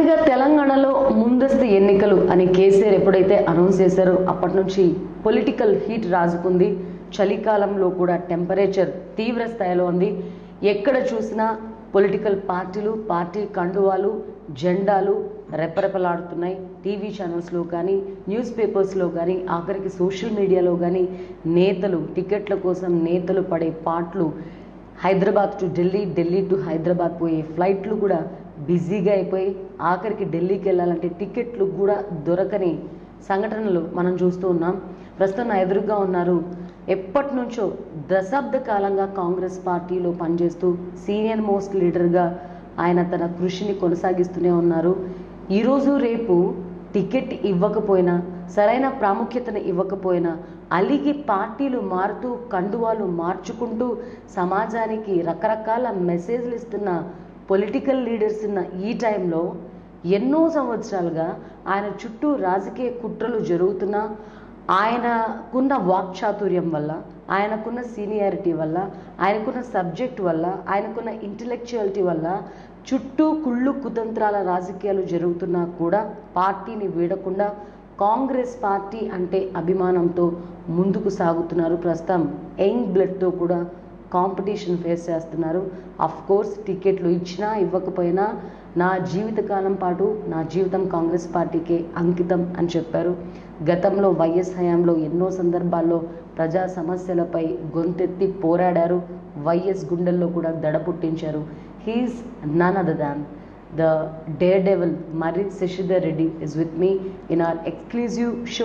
ఒక్కసారిగా తెలంగాణలో ముందస్తు ఎన్నికలు అని కేసీఆర్ ఎప్పుడైతే అనౌన్స్ చేశారో అప్పటి నుంచి పొలిటికల్ హీట్ రాజుకుంది చలికాలంలో కూడా టెంపరేచర్ తీవ్ర స్థాయిలో ఉంది ఎక్కడ చూసినా పొలిటికల్ పార్టీలు పార్టీ కండువాలు జెండాలు రెపరెపలాడుతున్నాయి టీవీ ఛానల్స్లో కానీ న్యూస్ పేపర్స్లో కానీ ఆఖరికి సోషల్ మీడియాలో కానీ నేతలు టికెట్ల కోసం నేతలు పడే పాటలు హైదరాబాద్ టు ఢిల్లీ ఢిల్లీ టు హైదరాబాద్ పోయే ఫ్లైట్లు కూడా బిజీగా అయిపోయి ఆఖరికి ఢిల్లీకి వెళ్ళాలంటే టికెట్లు కూడా దొరకని సంఘటనలు మనం చూస్తూ ఉన్నాం ప్రస్తుతం నా ఎదురుగా ఉన్నారు ఎప్పటి నుంచో దశాబ్ద కాలంగా కాంగ్రెస్ పార్టీలో పనిచేస్తూ సీనియర్ మోస్ట్ లీడర్గా ఆయన తన కృషిని కొనసాగిస్తూనే ఉన్నారు ఈరోజు రేపు టికెట్ ఇవ్వకపోయినా సరైన ప్రాముఖ్యతను ఇవ్వకపోయినా అలిగి పార్టీలు మారుతూ కండువాలు మార్చుకుంటూ సమాజానికి రకరకాల మెసేజ్లు ఇస్తున్న పొలిటికల్ లీడర్స్ ఉన్న ఈ టైంలో ఎన్నో సంవత్సరాలుగా ఆయన చుట్టూ రాజకీయ కుట్రలు జరుగుతున్నా ఆయనకున్న వాక్చాతుర్యం వల్ల ఆయనకున్న సీనియారిటీ వల్ల ఆయనకున్న సబ్జెక్ట్ వల్ల ఆయనకున్న ఇంటలెక్చువాలిటీ వల్ల చుట్టూ కుళ్ళు కుతంత్రాల రాజకీయాలు జరుగుతున్నా కూడా పార్టీని వీడకుండా కాంగ్రెస్ పార్టీ అంటే అభిమానంతో ముందుకు సాగుతున్నారు ప్రస్తుతం యంగ్ బ్లడ్తో కూడా కాంపిటీషన్ ఫేస్ చేస్తున్నారు అఫ్ కోర్స్ టికెట్లు ఇచ్చినా ఇవ్వకపోయినా నా జీవితకాలం పాటు నా జీవితం కాంగ్రెస్ పార్టీకే అంకితం అని చెప్పారు గతంలో వైఎస్ హయాంలో ఎన్నో సందర్భాల్లో ప్రజా సమస్యలపై గొంతెత్తి పోరాడారు వైఎస్ గుండెల్లో కూడా దడ పుట్టించారు he's none other than the daredevil మరి Shashidhar Reddy is with me in our exclusive show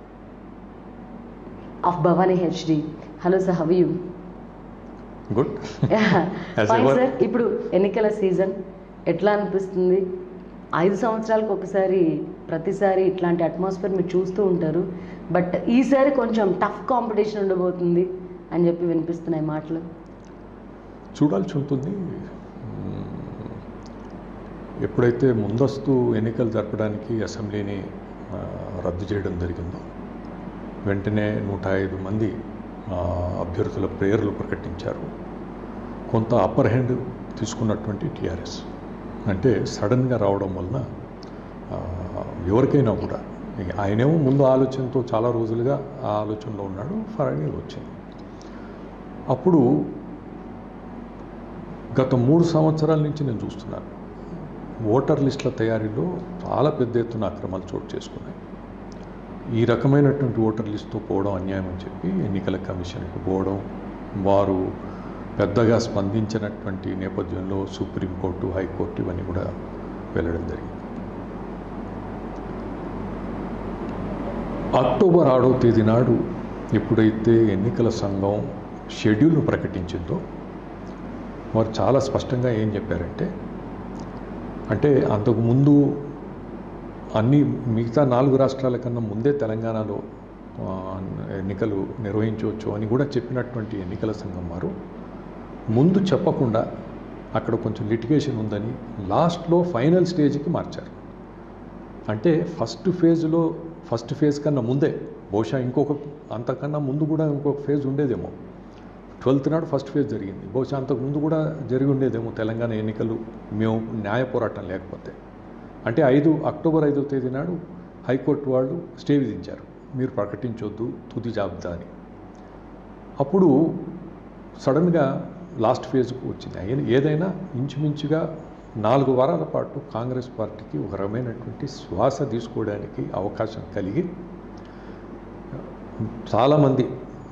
of Bhavani HD hello sir how you good As fine ever. Sir ఇప్పుడు ఎన్నికల సీజన్ ఎట్లా అనిపిస్తుంది ఐదు సంవత్సరాలకు ఒకసారి ప్రతిసారి ఇట్లాంటి అట్మాస్ఫియర్ మీరు చూస్తూ ఉంటారు బట్ ఈసారి కొంచెం టఫ్ కాంపిటీషన్ ఉండబోతుంది అని చెప్పి వినిపిస్తున్నాయి మాటలు చూడాల్సి ఉంటుంది మ్మ్. ఎప్పుడైతే ముందస్తు ఎన్నికలు జరపడానికి అసెంబ్లీని ఆ, రద్దు చేయడం జరిగిందో వెంటనే నూట ఐదు మంది ఆ, అభ్యర్థుల పేర్లు ప్రకటించారు కొంత అప్పర్ హ్యాండ్ తీసుకున్నటువంటి టీఆర్ఎస్ అంటే సడన్గా రావడం వలన ఆ, ఎవరికైనా కూడా ఇక ఆయనేమో ముందు ఆలోచనతో చాలా రోజులుగా ఆ ఆలోచనలో ఉన్నాడు ఫైనల్ వచ్చింది అప్పుడు గత మూడు సంవత్సరాల నుంచి నేను చూస్తున్నాను ఓటర్ లిస్టుల తయారీలో చాలా పెద్ద ఎత్తున అక్రమాలు చోటు చేసుకున్నాయి ఈ రకమైనటువంటి ఓటర్ లిస్టుతో పోవడం అన్యాయం అని చెప్పి ఎన్నికల కమిషన్కి పోవడం వారు పెద్దగా స్పందించినటువంటి నేపథ్యంలో సుప్రీంకోర్టు హైకోర్టు ఇవన్నీ కూడా వెళ్ళడం జరిగింది అక్టోబర్ ఆరో తేదీ నాడు ఎప్పుడైతే ఎన్నికల సంఘం షెడ్యూల్ను ప్రకటించిందో వారు చాలా స్పష్టంగా ఏం చెప్పారంటే అంటే అంతకుముందు అన్ని మిగతా నాలుగు రాష్ట్రాల కన్నా ముందే తెలంగాణలో ఆ, ఎన్నికలు నిర్వహించవచ్చు అని కూడా చెప్పినటువంటి ఎన్నికల సంఘం వారు ముందు చెప్పకుండా అక్కడ కొంచెం లిటిగేషన్ ఉందని లాస్ట్లో ఫైనల్ స్టేజ్కి మార్చారు అంటే ఫస్ట్ ఫేజ్లో ఫస్ట్ ఫేజ్ కన్నా ముందే బహుశా ఇంకొక అంతకన్నా ముందు కూడా ఇంకొక ఫేజ్ ఉండేదేమో ట్వెల్త్ నాడు ఫస్ట్ ఫేజ్ జరిగింది బహుశా అంతకు ముందు కూడా జరిగి ఉండేదేమో తెలంగాణ ఎన్నికలు మేము న్యాయ పోరాటం లేకపోతే అంటే ఐదు అక్టోబర్ ఐదో తేదీ నాడు హైకోర్టు వాళ్ళు స్టే విధించారు మీరు ప్రకటించొద్దు తుది జాబితా అని అప్పుడు సడన్గా లాస్ట్ ఫేజ్కు వచ్చింది అయిన ఏదైనా ఇంచుమించుగా నాలుగు వారాల పాటు కాంగ్రెస్ పార్టీకి ఒక రకమైనటువంటి శ్వాస తీసుకోవడానికి అవకాశం కలిగి చాలామంది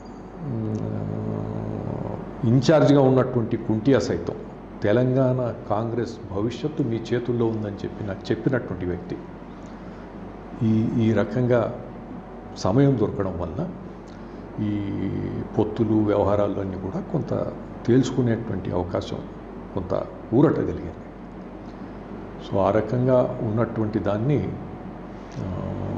ఇన్ఛార్జ్గా ఉన్నటువంటి కుంటియా సైతం తెలంగాణ కాంగ్రెస్ భవిష్యత్తు మీ చేతుల్లో ఉందని చెప్పిన చెప్పినటువంటి వ్యక్తి ఈ ఈ రకంగా సమయం దొరకడం వలన ఈ పొత్తులు వ్యవహారాలు అన్నీ కూడా కొంత తేల్చుకునేటువంటి అవకాశం కొంత ఊరట కలిగింది సో ఆ రకంగా ఉన్నటువంటి దాన్ని ఆ,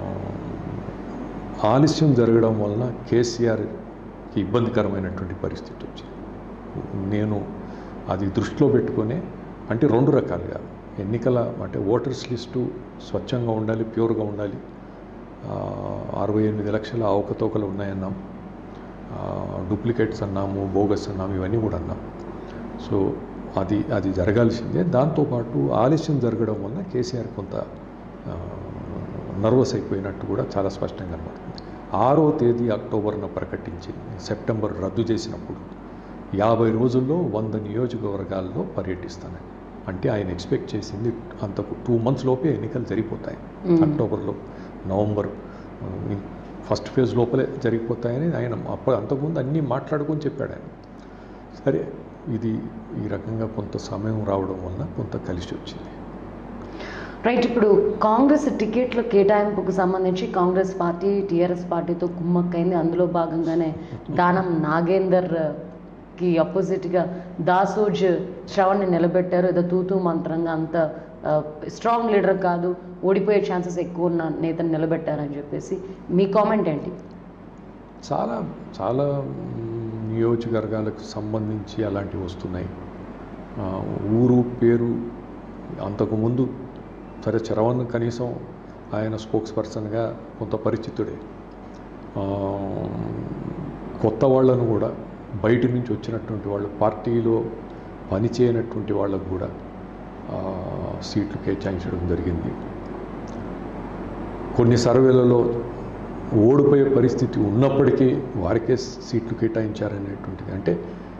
ఆలస్యం జరగడం వలన కేసీఆర్కి ఇబ్బందికరమైనటువంటి పరిస్థితి వచ్చింది నేను అది దృష్టిలో పెట్టుకొని అంటే రెండు రకాలుగా ఎన్నికల అంటే ఓటర్స్ లిస్టు స్వచ్ఛంగా ఉండాలి ప్యూర్గా ఉండాలి ఆ, అరవై ఎనిమిది లక్షల అవకతవకలు ఉన్నాయన్నాం డూప్లికేట్స్ అన్నాము బోగస్ అన్నాము ఇవన్నీ కూడా అన్నాం సో అది అది జరగాల్సిందే దాంతోపాటు ఆలస్యం జరగడం వల్ల కేసీఆర్ కొంత నర్వస్ అయిపోయినట్టు కూడా చాలా స్పష్టంగా కనబడుతుంది ఆరో తేదీ అక్టోబర్న ప్రకటించి సెప్టెంబర్ రద్దు చేసినప్పుడు యాభై రోజుల్లో వంద నియోజకవర్గాల్లో పర్యటిస్తానని అంటే ఆయన ఎక్స్పెక్ట్ చేసింది అంతకు టూ మంత్స్ లోపే ఎన్నికలు జరిగిపోతాయి మ్మ్. అక్టోబర్లో నవంబర్ ఫస్ట్ ఫేజ్ లోపలే జరిగిపోతాయని ఆయన అప్పుడు అంతకుముందు అన్నీ మాట్లాడుకొని చెప్పాడు ఆయన సరే ఇది ఈ రకంగా కొంత సమయం రావడం వల్ల కొంత కలిసి వచ్చింది రైట్ ఇప్పుడు కాంగ్రెస్ టికెట్ల కేటాయింపుకు సంబంధించి కాంగ్రెస్ పార్టీ టీఆర్ఎస్ పార్టీతో కుమ్మక్కైంది అందులో భాగంగానే దానం నాగేందర్ కి అపోజిట్గా దాసోజ్ శ్రవణ్ని నిలబెట్టారు ఏదో తూతూ మంత్రంగా అంత స్ట్రాంగ్ లీడర్ కాదు ఓడిపోయే ఛాన్సెస్ ఎక్కువ ఉన్న నేతను నిలబెట్టారని చెప్పేసి మీ కామెంట్ ఏంటి చాలా చాలా మ్, నియోజకవర్గాలకు సంబంధించి అలాంటివి వస్తున్నాయి ఆ, ఊరు పేరు అంతకుముందు సరే చరవణ్ కనీసం ఆయన స్పోక్స్ పర్సన్గా కొంత పరిచితుడే ఆ, కొత్త వాళ్ళను కూడా బయట నుంచి వచ్చినటువంటి వాళ్ళు పార్టీలో పనిచేయనటువంటి వాళ్ళకు కూడా ఆ, సీట్లు కేటాయించడం జరిగింది కొన్ని సర్వేలలో ఓడిపోయే పరిస్థితి ఉన్నప్పటికీ వారికే సీట్లు కేటాయించారనేటువంటిది అంటే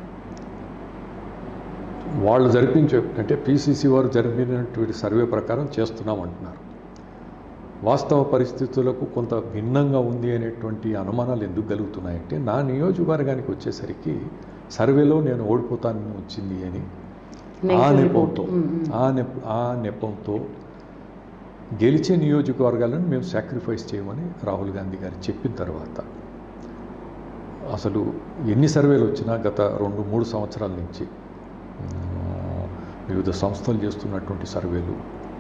వాళ్ళు జరిపించే అంటే పీసీసీ వారు జరిపినటువంటి సర్వే ప్రకారం చేస్తున్నాం అంటున్నారు వాస్తవ పరిస్థితులకు కొంత భిన్నంగా ఉంది అనేటువంటి అనుమానాలు ఎందుకు కలుగుతున్నాయంటే నా నియోజకవర్గానికి వచ్చేసరికి సర్వేలో నేను ఓడిపోతానని వచ్చింది అని ఆ Negative నెపంతో report. మ్మ్, మ్మ్. ఆ నెప ఆ నెపంతో గెలిచే నియోజకవర్గాలను మేము సాక్రిఫైస్ చేయమని రాహుల్ గాంధీ గారు చెప్పిన తర్వాత అసలు ఎన్ని సర్వేలు వచ్చినా గత రెండు మూడు సంవత్సరాల నుంచి మ్, వివిధ సంస్థలు చేస్తున్నటువంటి సర్వేలు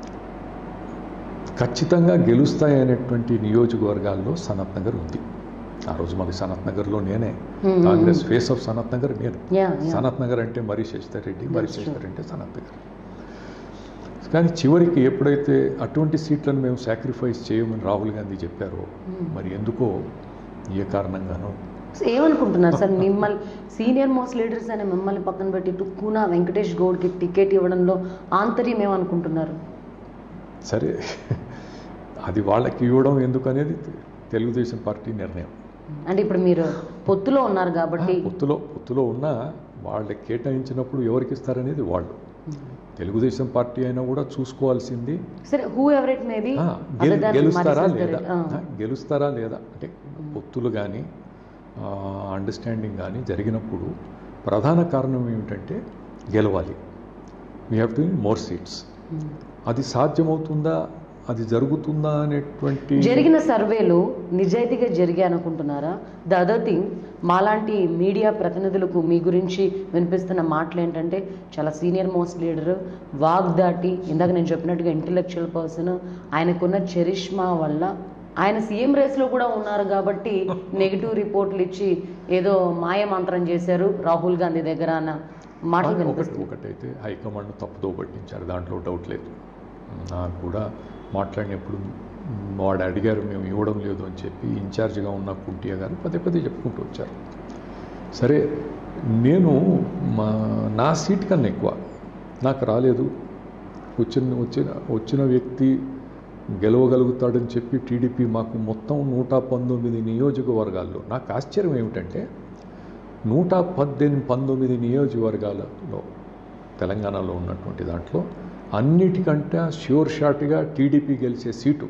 ఖచ్చితంగా గెలుస్తాయనేటువంటి నియోజకవర్గాల్లో సనత్ నగర్ ఉంది ఆ రోజు మాది సనత్ నగర్లో నేనే Hmm. Congress face off Sanath Nagar నేను Yeah, yeah. సనత్ నగర్ అంటే మరి శశిధర్ రెడ్డి మరి That's true. శశిధర్ అంటే సనత్ నగర్ కానీ చివరికి ఎప్పుడైతే అటువంటి సీట్లను మేము సాక్రిఫైస్ చేయమని రాహుల్ గాంధీ చెప్పారో Hmm. మరి ఎందుకో ఏ కారణంగానో సో ఏమనుకుంటున్నారు సార్ మిమ్మల్ని సీనియర్ మోస్ట్ లీడర్స్ అనే మిమ్మల్ని పక్కన పెట్టి టుక్కున వెంకటేష్ గౌడ్కి టికెట్ ఇవ్వడంలో ఆంతర్యం ఏమనుకుంటున్నారు సరే అది వాళ్ళకి ఇవ్వడం ఎందుకు అనేది తెలుగుదేశం పార్టీ నిర్ణయం అంటే ఇప్పుడు మీరు పొత్తులో ఉన్నారు కాబట్టి పొత్తులో పొత్తులో ఉన్న వాళ్ళకి కేటాయించినప్పుడు ఎవరికి ఇస్తారనేది వాళ్ళు తెలుగుదేశం పార్టీ అయినా కూడా చూసుకోవాల్సింది సరే హూ ఎవర్ ఇట్ మేబీ ఆ, గెలు- గెలుస్తారా లేదా ఆ, గెలుస్తారా లేదా అంటే పొత్తులు కానీ అండర్స్టాండింగ్ కానీ జరిగినప్పుడు ప్రధాన కారణం ఏమిటంటే గెలవాలి we have to more seats అది సాధ్యమవుతుందా అది జరుగుతుందా అనేటువంటి జరిగిన సర్వేలు నిజాయితీగా జరిగాయి అనుకుంటున్నారా ద అదర్ థింగ్ మాలాంటి మీడియా ప్రతినిధులకు మీ గురించి వినిపిస్తున్న మాటలు ఏంటంటే చాలా సీనియర్ మోస్ట్ లీడర్ వాగ్దాటి ఇందాక నేను చెప్పినట్టుగా ఇంటలెక్చువల్ పర్సన్ ఆయనకున్న చరిష్మా వల్ల ఆయన సీఎం రేస్లో కూడా ఉన్నారు కాబట్టి నెగిటివ్ రిపోర్ట్లు ఇచ్చి ఏదో మాయ మంత్రం చేశారు రాహుల్ గాంధీ దగ్గర అన్న మాటలు ఒకటి వినిపిస్తుంది ఒకటైతే హైకమాండ్ తప్పుదో పట్టించారు దాంట్లో డౌట్ లేదు నాకు కూడా మాట్లాడినప్పుడు మ్, వాడు అడిగారు మేము ఇవ్వడం లేదు అని చెప్పి ఇన్ఛార్జ్గా ఉన్న కుంటియా గారు పదే పదే చెప్పుకుంటూ వచ్చారు సరే నేను మా నా సీట్ కన్నా ఎక్కువ నాకు రాలేదు వచ్చిన వచ్చిన వచ్చిన వ్యక్తి గెలవగలుగుతాడని చెప్పి టీడీపీ మాకు మొత్తం నూట పంతొమ్మిది నియోజకవర్గాల్లో నాకు ఆశ్చర్యం ఏమిటంటే నూట పద్దెనిమిది పంతొమ్మిది నియోజకవర్గాలలో తెలంగాణలో ఉన్నటువంటి దాంట్లో అన్నిటికంటే ష్యూర్ షాట్గా టీడీపీ గెలిచే సీటు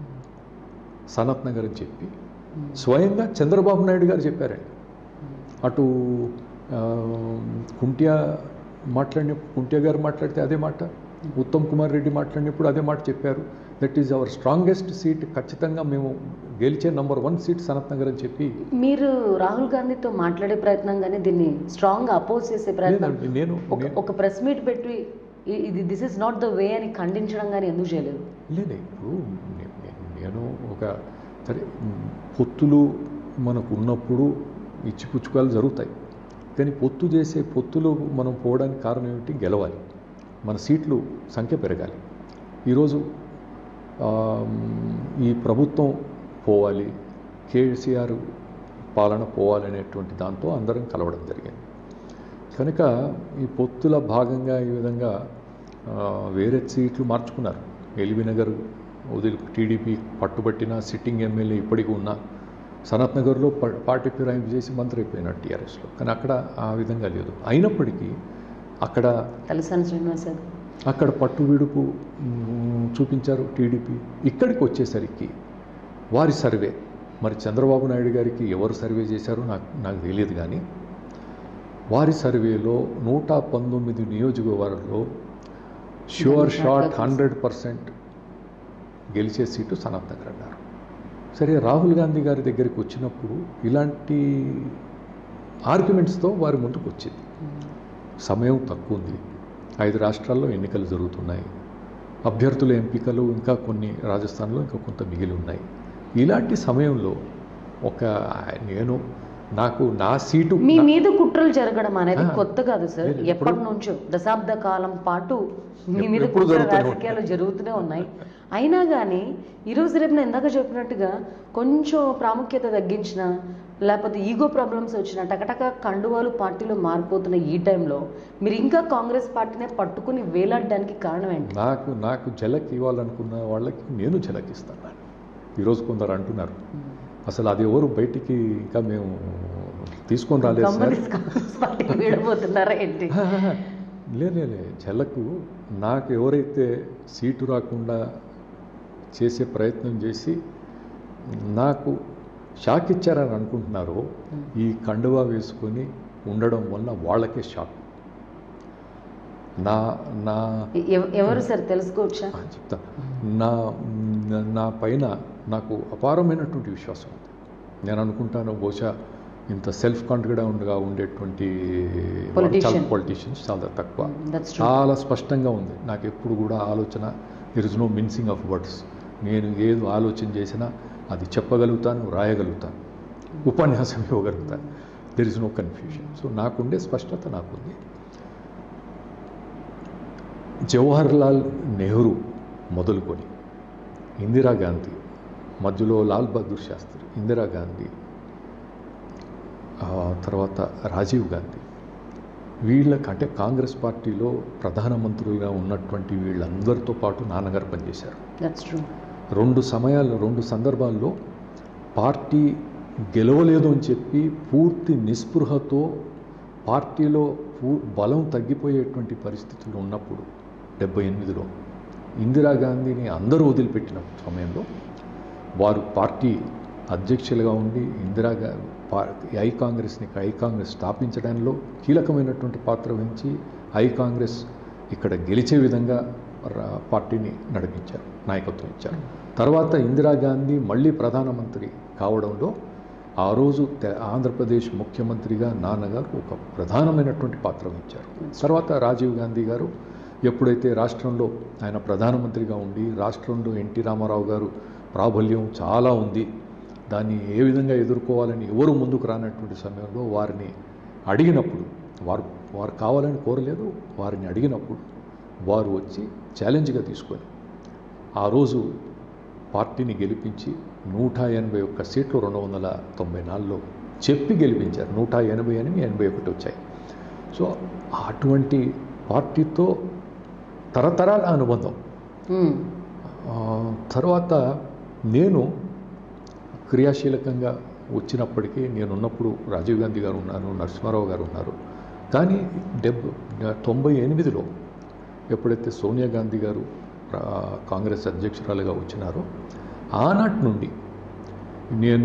సనత్ నగర్ అని చెప్పి స్వయంగా చంద్రబాబు నాయుడు గారు చెప్పారండి అటు ఆ, కుంటియా మాట్లాడిన కుంటియా గారు మాట్లాడితే అదే మాట ఉత్తమ్ కుమార్ రెడ్డి మాట్లాడినప్పుడు అదే మాట చెప్పారు that is our strongest seat ఖచ్చితంగా మేము గెలిచే number one seat Sanath Nagar అని చెప్పి మీరు రాహుల్ గాంధీతో మాట్లాడే ప్రయత్నం కానీ దీన్ని స్ట్రాంగ్ అపోజ్ చేసే ప్రయత్నం లేదండి నేను ఒక నేను- ఒక ప్రెస్ మీట్ పెట్టి ఇ- ఇది this is not the way అని ఖండించడం కానీ ఎందుకు చేయలేదు లేదు ఇప్పుడు నే- నే- నేను ఒక సరే మ్, పొత్తులు మనకు ఉన్నప్పుడు ఇచ్చిపుచ్చుకాలు జరుగుతాయి కానీ పొత్తు చేసే పొత్తులు మనం పోవడానికి కారణం ఏమిటి గెలవాలి మన సీట్లు సంఖ్య పెరగాలి ఈరోజు ఆ, ఈ ప్రభుత్వం పోవాలి కేసీఆర్ పాలన పోవాలనేటువంటి దాంతో అందరం కలవడం జరిగింది కనుక ఈ పొత్తుల భాగంగా ఈ విధంగా ఆ, వేరే సీట్లు మార్చుకున్నారు ఎల్బీ నగర్ వదిలి టీడీపీ పట్టుబట్టిన సిట్టింగ్ ఎమ్మెల్యే ఇప్పటికీ ఉన్న సనత్ నగర్లో ప- పార్టీ ఫిరాయింపు చేసి మంత్రి అయిపోయినాడు టీఆర్ఎస్లో కానీ అక్కడ ఆ విధంగా లేదు అయినప్పటికీ అక్కడ తలసాని శ్రీనివాస్ యాదవ్ అక్కడ పట్టు విడుపు మ్, చూపించారు టీడీపీ ఇక్కడికి వచ్చేసరికి వారి సర్వే మరి చంద్రబాబు నాయుడు గారికి ఎవరు సర్వే చేశారో నాకు నాకు తెలియదు కానీ వారి సర్వేలో నూట పంతొమ్మిది నియోజకవర్గంలో ష్యూర్ షాట్ హండ్రెడ్ పర్సెంట్ గెలిచే సీటు సనత్ నగర్ అన్నారు సరే రాహుల్ గాంధీ గారి దగ్గరికి వచ్చినప్పుడు ఇలాంటి ఆర్గ్యుమెంట్స్తో వారి ముందుకు వచ్చింది సమయం తక్కువ ఉంది ఐదు రాష్ట్రాల్లో ఎన్నికలు జరుగుతున్నాయి అభ్యర్థుల ఎంపికలు ఇంకా కొన్ని రాజస్థాన్లో ఇంకా కొంత మిగిలి ఉన్నాయి ఇలాంటి సమయంలో ఒక నేను నాకు నా సీటు మీ మీద కుట్రలు జరగడం అనేది ఆ. కొత్త కాదు సార్ లేదు, ఎప్పటి నుంచో దశాబ్ద కాలం పాటు మీ ఎప్పుడు- మీద ఎప్పుడు కుట్ర జరుగుతూనే రాజకీయాలు జరుగుతూనే ఉన్నాయి అయినా కానీ ఈరోజు రేపు నేను ఇందాక చెప్పినట్టుగా కొంచెం ప్రాముఖ్యత తగ్గించిన లేకపోతే ఈగో ప్రాబ్లమ్స్ వచ్చిన టకటక కండువాలు పార్టీలో మారిపోతున్న ఈ టైంలో మీరు ఇంకా కాంగ్రెస్ పార్టీనే పట్టుకుని వేలాడడానికి కారణం ఏంటి నాకు నాకు జలక్ ఇవ్వాలనుకున్న వాళ్ళకి నేను జలక్ ఇస్తాను ఈరోజు కొందరు అంటున్నారు అసలు అది ఎవరు బయటికి ఇంకా మేము తీసుకొని రాలేదు సార్ గమ్మని కాంగ్రెస్ పార్టీకి వీడబోతున్నారా ఏంటి లే లే లే జలకు నాకు ఎవరైతే సీటు రాకుండా చేసే ప్రయత్నం చేసి నాకు షాక్ ఇచ్చారని అనుకుంటున్నారో ఈ కండువా వేసుకొని ఉండడం వల్ల వాళ్ళకే షాక్ నా నా ఎవ- ఎవరు సార్ తెలుసుకోవచ్చా ఆ, చెప్తా నా నా- నా పైన నాకు అపారమైనటువంటి విశ్వాసం ఉంది నేను అనుకుంటాను బహుశా ఇంత సెల్ఫ్ కాన్ఫిడెంట్గా ఉండేటువంటి Politician. పొలిటీషియన్స్ చాలా తక్కువ దట్స్ ట్రూ చాలా స్పష్టంగా ఉంది నాకు ఎప్పుడు కూడా ఆలోచన there is no mincing of words నేను ఏది ఆలోచన చేసినా అది చెప్పగలుగుతాను రాయగలుగుతాను ఉపన్యాసం ఇవ్వగలుగుతాను there is no confusion so నాకుండే స్పష్టత నాకుంది జవహర్లాల్ నెహ్రూ మొదలుకొని ఇందిరాగాంధీ మధ్యలో లాల్ బహదూర్ శాస్త్రి ఇందిరాగాంధీ ఆ తర్వాత రాజీవ్ గాంధీ వీళ్ళకి అంటే కాంగ్రెస్ పార్టీలో ప్రధానమంత్రులుగా ఉన్నటువంటి వీళ్ళందరితో పాటు నాన్నగారు పనిచేశారు దట్స్ ట్రూ రెండు సమయాల్లో రెండు సందర్భాల్లో పార్టీ గెలవలేదు అని చెప్పి పూర్తి నిస్పృహతో పార్టీలో పూ బలం తగ్గిపోయేటువంటి పరిస్థితులు ఉన్నప్పుడు డెబ్బై ఎనిమిదిలో ఇందిరాగాంధీని అందరూ వదిలిపెట్టిన సమయంలో వారు పార్టీ అధ్యక్షులుగా ఉండి ఇందిరాగా పా ఐ కాంగ్రెస్ని ఐ కాంగ్రెస్ స్థాపించడంలో కీలకమైనటువంటి పాత్ర వహించి ఐ కాంగ్రెస్ ఇక్కడ గెలిచే విధంగా రా- పార్టీని నడిపించారు నాయకత్వం ఇచ్చారు తర్వాత ఇందిరాగాంధీ మళ్ళీ ప్రధానమంత్రి కావడంలో ఆ రోజు తె- ఆంధ్రప్రదేశ్ ముఖ్యమంత్రిగా నాన్నగారు ఒక ప్రధానమైనటువంటి పాత్ర వహించారు తర్వాత రాజీవ్ గాంధీ గారు ఎప్పుడైతే రాష్ట్రంలో ఆయన ప్రధానమంత్రిగా ఉండి రాష్ట్రంలో ఎన్టీ రామారావు గారు ప్రాబల్యం చాలా ఉంది దాన్ని ఏ విధంగా ఎదుర్కోవాలని ఎవరు ముందుకు రానటువంటి సమయంలో వారిని అడిగినప్పుడు వారు వారు కావాలని కోరలేదు వారిని అడిగినప్పుడు వారు వచ్చి ఛాలెంజ్గా తీసుకొని ఆ రోజు పార్టీని గెలిపించి నూట ఎనభై ఒక్క సీట్లు రెండు వందల తొంభై నాలుగులో చెప్పి గెలిపించారు నూట ఎనభై ఎనిమిది ఎనభై ఒకటి వచ్చాయి సో అటువంటి పార్టీతో తరతరాల అనుబంధం మ్మ్. ఆ, తర్వాత నేను క్రియాశీలకంగా వచ్చినప్పటికీ నేనున్నప్పుడు రాజీవ్ గాంధీ గారు ఉన్నారు నరసింహారావు గారు ఉన్నారు కానీ డెబ్ తొంభై ఎనిమిదిలో ఎప్పుడైతే సోనియా గాంధీ గారు ఆ, కాంగ్రెస్ అధ్యక్షురాలుగా వచ్చినారో ఆనాటి నుండి నేను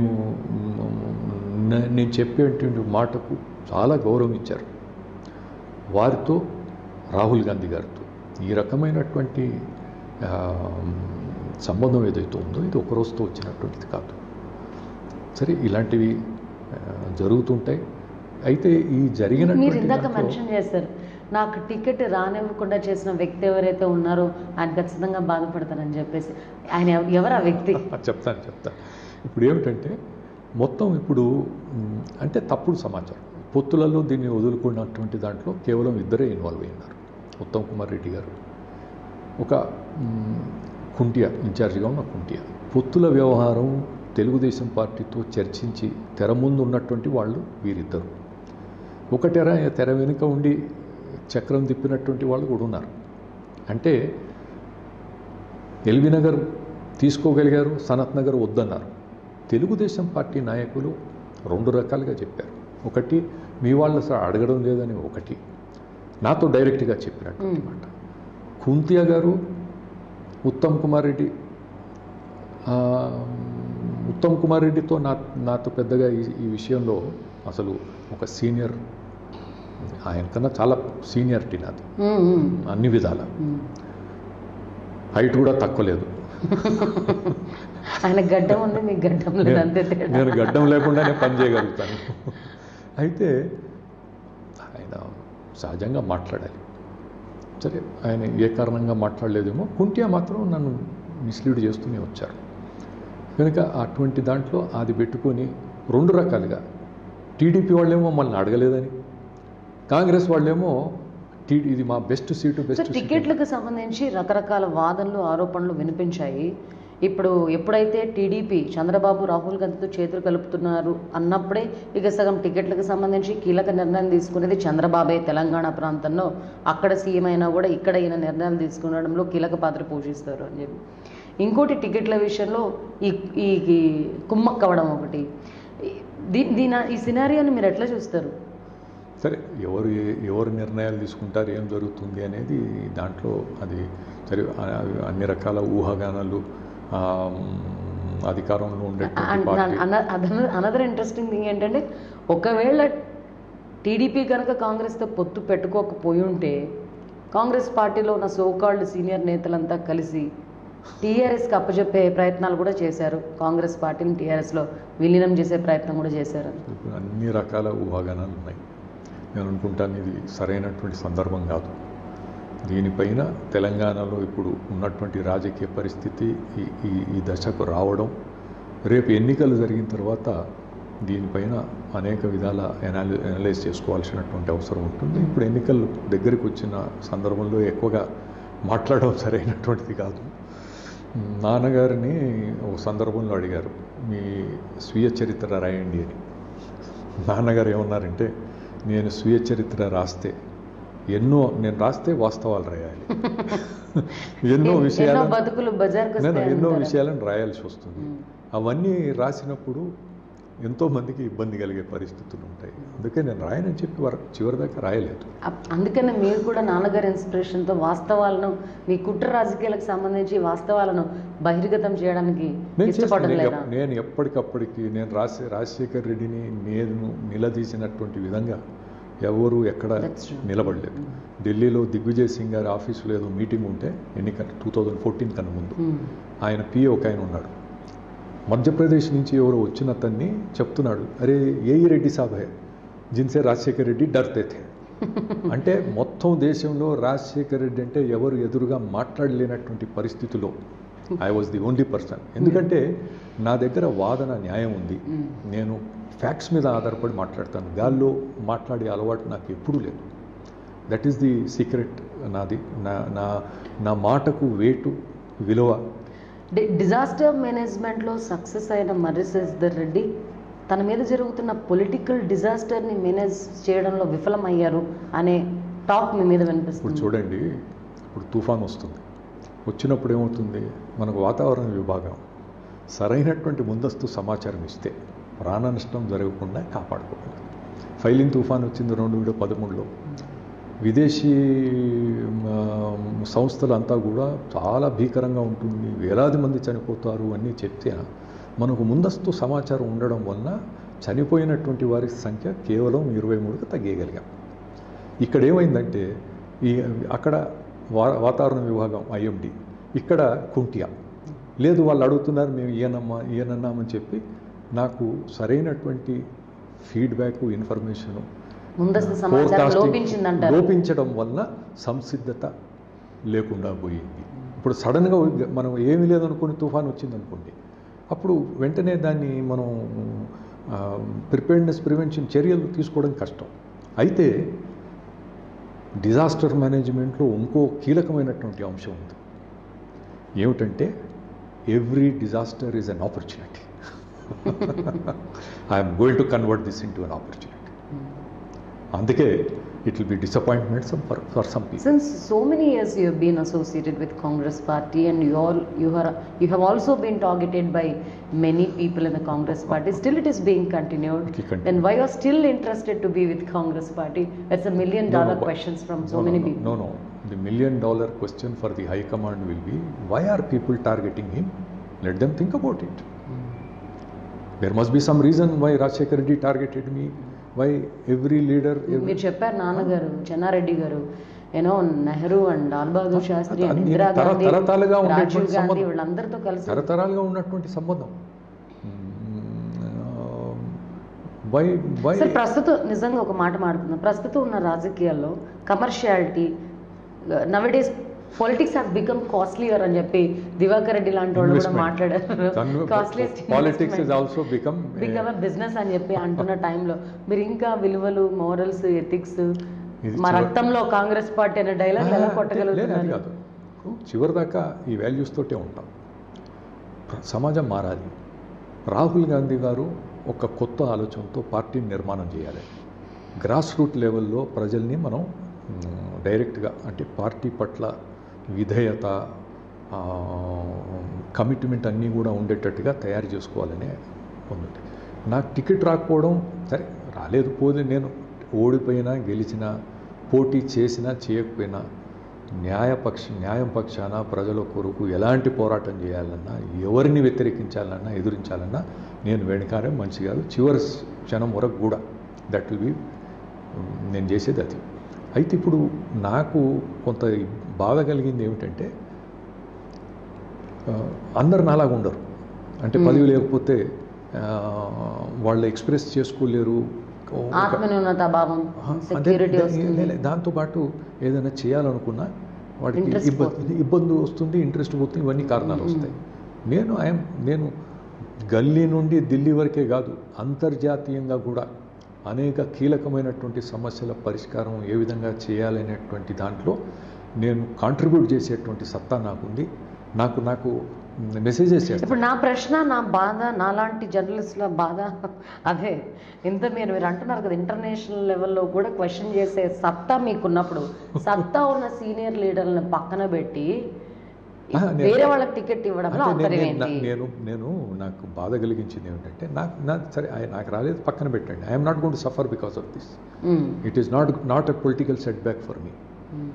మ్, నే- నేను చెప్పేటువంటి మాటకు చాలా గౌరవం ఇచ్చారు వారితో రాహుల్ గాంధీ గారితో ఈ రకమైనటువంటి ఆ, సంబంధం ఏదైతే ఉందో ఇది ఒక రోజుతో వచ్చినటువంటిది కాదు సరే ఇలాంటివి ఆ, జరుగుతుంటాయి అయితే ఈ మీరు జరిగినటువంటి ఇందాక దాంట్లో- మెన్షన్ చేశారు నాకు టికెట్ రానివ్వకుండా చేసిన వ్యక్తి ఎవరైతే ఉన్నారో ఆయన ఖచ్చితంగా బాధపడతారని చెప్పేసి ఆయన ఎవ- ఎవరు ఆ వ్యక్తి చెప్తాను చెప్తాను ఇప్పుడు ఏమిటంటే మొత్తం ఇప్పుడు మ్, అంటే తప్పుడు సమాచారం పొత్తులలో దీన్ని వదులుకున్నటువంటి దాంట్లో కేవలం ఇద్దరే ఇన్వాల్వ్ అయినారు ఉత్తమ్ కుమార్ రెడ్డి గారు ఒక మ్, కుంటియా ఇన్ఛార్జిగా ఉన్న కుంటియా పొత్తుల వ్యవహారం తెలుగుదేశం పార్టీతో చర్చించి తెర ముందు ఉన్నటువంటి వాళ్ళు వీరిద్దరు ఒక తెర తెర వెనుక ఉండి చక్రం తిప్పినటువంటి వాళ్ళు కూడా ఉన్నారు అంటే ఎల్వి నగర్ తీసుకోగలిగారు సనత్ నగర్ వద్దన్నారు తెలుగుదేశం పార్టీ నాయకులు రెండు రకాలుగా చెప్పారు ఒకటి మీ వాళ్ళు అసలు అడగడం లేదని ఒకటి నాతో డైరెక్ట్గా చెప్పినటువంటి మాట కుంతియా గారు ఉత్తమ్ కుమార్ రెడ్డి ఆ, ఉత్తమ్ కుమార్ రెడ్డితో నా నాతో పెద్దగా ఈ ఈ విషయంలో అసలు ఒక సీనియర్ ఆయన కన్నా చాలా సీనియరిటీ నాది ఉమ్, ఉమ్, అన్ని విధాల ఉమ్. హైట్ కూడా తక్కువ లేదు ఆయన గడ్డం ఉంది మీకు గడ్డం లేదు అంతే నేను- తేడా నేను గడ్డం లేకుండానే పని చేయగలుగుతాను అయితే ఆయన సహజంగా మాట్లాడాలి సరే ఆయన ఏ కారణంగా మాట్లాడలేదేమో కుంటియా మాత్రం నన్ను మిస్లీడ్ చేస్తూనే వచ్చారు కనుక అటువంటి దాంట్లో అది పెట్టుకొని రెండు రకాలుగా టీడీపీ వాళ్ళేమో మమ్మల్ని అడగలేదని కాంగ్రెస్ వాళ్ళేమో టీ ఇది మా best seat so best seat టికెట్లకు సంబంధించి రకరకాల వాదనలు ఆరోపణలు వినిపించాయి ఇప్పుడు ఎప్పుడైతే టీడీపీ చంద్రబాబు రాహుల్ గాంధీతో చేతులు కలుపుతున్నారు అన్నప్పుడే ఇక సగం టికెట్లకు సంబంధించి కీలక నిర్ణయం తీసుకునేది చంద్రబాబే తెలంగాణ ప్రాంతంలో అక్కడ సీఎం అయినా కూడా ఇక్కడ ఈయన నిర్ణయాలు తీసుకునడంలో కీలక పాత్ర పోషిస్తారు అని చెప్పి ఇంకోటి టికెట్ల విషయంలో ఈ ఈ ఈ కుమ్మక్కవడం ఒకటి ఈ- దీ- దీని ఈ సినారియోని మీరు ఎట్లా చూస్తారు సరే ఎవరు ఏ- ఎవరు నిర్ణయాలు తీసుకుంటారు ఏం జరుగుతుంది అనేది దాంట్లో అది సరే ఆ- అన్ని రకాల ఊహాగానాలు ఆ, మ్, అధికారంలో ఉండేటువంటి పార్టీ అనదర్ ఇంట్రెస్టింగ్ థింగ్ ఏంటంటే ఒకవేళ టీడీపీ కనుక కాంగ్రెస్తో పొత్తు పెట్టుకోకపోయి ఉంటే కాంగ్రెస్ పార్టీలో ఉన్న సోకాల్డ్ సీనియర్ నేతలంతా కలిసి టీఆర్ఎస్కి అప్పచెప్పే ప్రయత్నాలు కూడా చేశారు కాంగ్రెస్ పార్టీని టీఆర్ఎస్లో విలీనం చేసే ప్రయత్నం కూడా చేశారు ఇప్పుడు అన్ని రకాల ఊహాగానాలు ఉన్నాయి నేను అనుకుంటాను ఇది సరైనటువంటి సందర్భం కాదు దీనిపైన తెలంగాణలో ఇప్పుడు ఉన్నటువంటి రాజకీయ పరిస్థితి ఈ ఈ ఈ దశకు రావడం రేపు ఎన్నికలు జరిగిన తర్వాత దీనిపైన అనేక విధాల ఎనాలి అనలైజ్ చేసుకోవాల్సినటువంటి అవసరం ఉంటుంది ఇప్పుడు ఎన్నికలు దగ్గరికి వచ్చిన సందర్భంలో ఎక్కువగా మాట్లాడడం సరైనటువంటిది కాదు నాన్నగారిని ఒక సందర్భంలో అడిగారు మీ స్వీయ చరిత్ర రాయండి అని నాన్నగారు ఏమన్నారంటే నేను స్వీయ చరిత్ర రాస్తే ఎన్నో నేను రాస్తే వాస్తవాలు రాయాలి ఎన్నో ఎన్నో విషయాలను బతుకులు బజార్కి నేను వస్తాయి ఎన్నో అంటారా? విషయాలను రాయాల్సి వస్తుంది అవన్నీ రాసినప్పుడు ఎంతో మందికి ఇబ్బంది కలిగే పరిస్థితులు ఉంటాయి అందుకే నేను రాయనని చెప్పి వర చివరిదాకా రాయలేదు అప్- అందుకనే మీరు కూడా నాన్నగారి ఇన్స్పిరేషన్తో వాస్తవాలను మీ కుట్ర రాజకీయాలకు సంబంధించి వాస్తవాలను బహిర్గతం చేయడానికి నేను ఇష్టపడడం చేస్తాను. నేను లేదా ఎప్- నేను ఎప్పటికప్పటికి నేను రాసి రాజశేఖర్ రెడ్డిని నేను నిలదీసినటువంటి విధంగా ఎవరు ఎక్కడ That's true. నిలబడలేదు ఢిల్లీలో దిగ్విజయ్ సింగ్ గారి ఆఫీసులో ఏదో మీటింగ్ ఉంటే ఎన్నిక టూ థౌజండ్ ఫోర్టీన్ కన్నా ముందు Hmm. ఆయన పిఏ ఒక ఆయన ఉన్నాడు మధ్యప్రదేశ్ నుంచి ఎవరో వచ్చిన అతన్ని చెప్తున్నాడు అరే ఏ రెడ్డి సాబ్ హై జిన్సే రాజశేఖర్ రెడ్డి డర్తే థే అంటే మొత్తం దేశంలో రాజశేఖర్ రెడ్డి అంటే ఎవరు ఎదురుగా మాట్లాడలేనటువంటి పరిస్థితిలో I was the only person ఎందుకంటే నా దగ్గర వాదన న్యాయం ఉంది Hmm. నేను ఫ్యాక్ట్స్ మీద ఆధారపడి మాట్లాడతాను గాల్లో మాట్లాడే అలవాటు నాకు ఎప్పుడూ లేదు దట్ ఈస్ ది సీక్రెట్ నాది నా నా నా మాటకు వేటు విలువ డి- డిజాస్టర్ మేనేజ్మెంట్లో సక్సెస్ అయిన మర్రి శశిధర్ రెడ్డి తన మీద జరుగుతున్న పొలిటికల్ డిజాస్టర్ని మేనేజ్ చేయడంలో విఫలమయ్యారు అనే టాక్ మీ మీద ఇప్పుడు వినిపిస్తుంది చూడండి ఇప్పుడు తుఫాన్ వస్తుంది వచ్చినప్పుడు ఏమవుతుంది మనకు వాతావరణ విభాగం సరైనటువంటి ముందస్తు సమాచారం ఇస్తే ప్రాణ నష్టం జరగకుండా కాపాడుకోగలదు ఫైలింగ్ తుఫాన్ వచ్చింది రెండు వేల పదమూడులో విదేశీ ఆ, సంస్థలంతా కూడా చాలా భీకరంగా ఉంటుంది వేలాది మంది చనిపోతారు అన్నీ చెప్తే మనకు ముందస్తు సమాచారం ఉండడం వలన చనిపోయినటువంటి వారి సంఖ్య కేవలం ఇరవై మూడుకు తగ్గేయగలిగాం ఇక్కడ ఏమైందంటే ఈ అక్కడ వా వాతావరణ విభాగం ఐఎండి ఇక్కడ కుంటియా లేదు వాళ్ళు అడుగుతున్నారు మేము ఈయనమ్మా ఈయనన్నామని చెప్పి నాకు సరైనటువంటి ఫీడ్బ్యాక్ ఇన్ఫర్మేషను ముందస్తు సమాచారం forecasting లోపించిందంటారు లోపించడం వలన సంసిద్ధత లేకుండా పోయింది ఇప్పుడు సడన్గా మనం ఏమీ లేదనుకుని తుఫాన్ వచ్చిందనుకోండి అప్పుడు వెంటనే దాన్ని మనం ప్రిపేర్నెస్ ప్రివెన్షన్ చర్యలు తీసుకోవడం కష్టం అయితే డిజాస్టర్ మేనేజ్మెంట్లో ఇంకో కీలకమైనటువంటి అంశం ఉంది ఏమిటంటే every disaster is an opportunity I'm going to convert this into an opportunity అందుకే it will be disappointment for for some people Since so many years you have been associated with Congress party and you all you are you have also been targeted by many people in the Congress party. Still it is being continued. It will continue. Then why you are still interested to be with Congress party? That's a million No, dollar no, but- questions from so no, many no, people. No, no. The million dollar question for the High Command will be why are people targeting him? Let them think about it. There must be some reason why Rajshekar Reddy targeted me, why every leader. మీరు Every, చెప్పారు నాన్నగారు చెన్నారెడ్డి గారు you know Nehru and Lal Bahadur Shastri and అన్ని ఇందిరా తర- గాంధీ తరతరాలుగా రాజీవ్ ఉండేటువంటి గాంధీ సంబంధం. వీళ్ళందరితో కలిసి తరతరాలుగా ఉన్నటువంటి సంబంధం వై వై సార్ ప్రస్తుతం నిజంగా ఒక మాట మాడుతున్నాం ప్రస్తుతం ఉన్న రాజకీయాల్లో commerciality nowadays politics have become costlier అని చెప్పి దివాకర్ రెడ్డి లాంటి వాళ్ళు కూడా మాట్లాడారు costliest politics is also become become business అని చెప్పి అంటున్న టైంలో మీరు ఇంకా విలువలు మోరల్స్ ఎథిక్స్ ఇది మా చివరి- రక్తంలో కాంగ్రెస్ పార్టీ అనే డైలాగ్ ఎలా లేదు అది కొట్టగలుగుతున్నారు కాదు చివరిదాకా ఈ వాల్యూస్ తోటే ఉంటాం ప్ర- సమాజం మారాలి రాహుల్ గాంధీ గారు ఒక కొత్త ఆలోచనతో పార్టీని నిర్మాణం చేయాలి గ్రాస్ రూట్ లెవెల్లో ప్రజల్ని మనం మ్, డైరెక్ట్గా అంటే పార్టీ పట్ల విధేయత ఆ, కమిట్మెంట్ అన్నీ కూడా ఉండేటట్టుగా తయారు చేసుకోవాలనే ఉంది నాకు టికెట్ రాకపోవడం సరే రాలేదు పోతే నేను ఓడిపోయినా గెలిచినా పోటీ చేసినా చేయకపోయినా న్యాయపక్ష న్యాయం పక్షాన ప్రజల కొరకు ఎలాంటి పోరాటం చేయాలన్నా ఎవరిని వ్యతిరేకించాలన్నా ఎదురించాలన్నా నేను వెనకారే మంచి కాదు చివరి క్షణం వరకు కూడా దట్ విల్ బి నేను చేసేది అది అయితే ఇప్పుడు నాకు కొంత బాధ కలిగింది ఏమిటంటే ఆ, అందరు నాలాగా ఉండరు అంటే పదవి లేకపోతే ఆ, వాళ్ళు ఎక్స్ప్రెస్ చేసుకోలేరు ఒక- ఆత్మన్యూనత భావం ఆ, అంటే సెక్యూరిటీ దా- వస్తుంది లే- లే, దాంతోపాటు ఏదైనా చేయాలనుకున్నా వాడికి Interest ఇబ్బంది ఇబ్బంది వస్తుంది ఇంట్రెస్ట్ పోతుంది ఇవన్నీ కారణాలు వస్తాయి నేను ఐఎమ్ నేను గల్లీ నుండి ఢిల్లీ వరకే కాదు అంతర్జాతీయంగా కూడా అనేక కీలకమైనటువంటి సమస్యల పరిష్కారం ఏ విధంగా చేయాలనేటువంటి దాంట్లో నేను కాంట్రిబ్యూట్ చేసేటువంటి సత్తా నాకుంది నాకు నాకు మెసేజెస్ చేస్తాను ఇప్పుడు నా ప్రశ్న నా బాధ నాలాంటి జర్నలిస్టుల బాధ అదే ఇంత మీరు మీరు అంటున్నారు కదా ఇంటర్నేషనల్ లెవెల్లో కూడా క్వశ్చన్ చేసే సత్తా మీకున్నప్పుడు సత్తా ఉన్న సీనియర్ లీడర్లను పక్కన పెట్టి ఆ, నేను- వేరే వాళ్ళకి టికెట్ ఇవ్వడంలో అంటే అంతరం నేను- ఏంటి నేను నేను నాకు బాధ కలిగించింది ఏమిటంటే నాకు నాకు సరే ఆయన నాకు రాలేదు పక్కన పెట్టండి I'm not gonna suffer because of this hmm. It is not not a political setback for me hmm.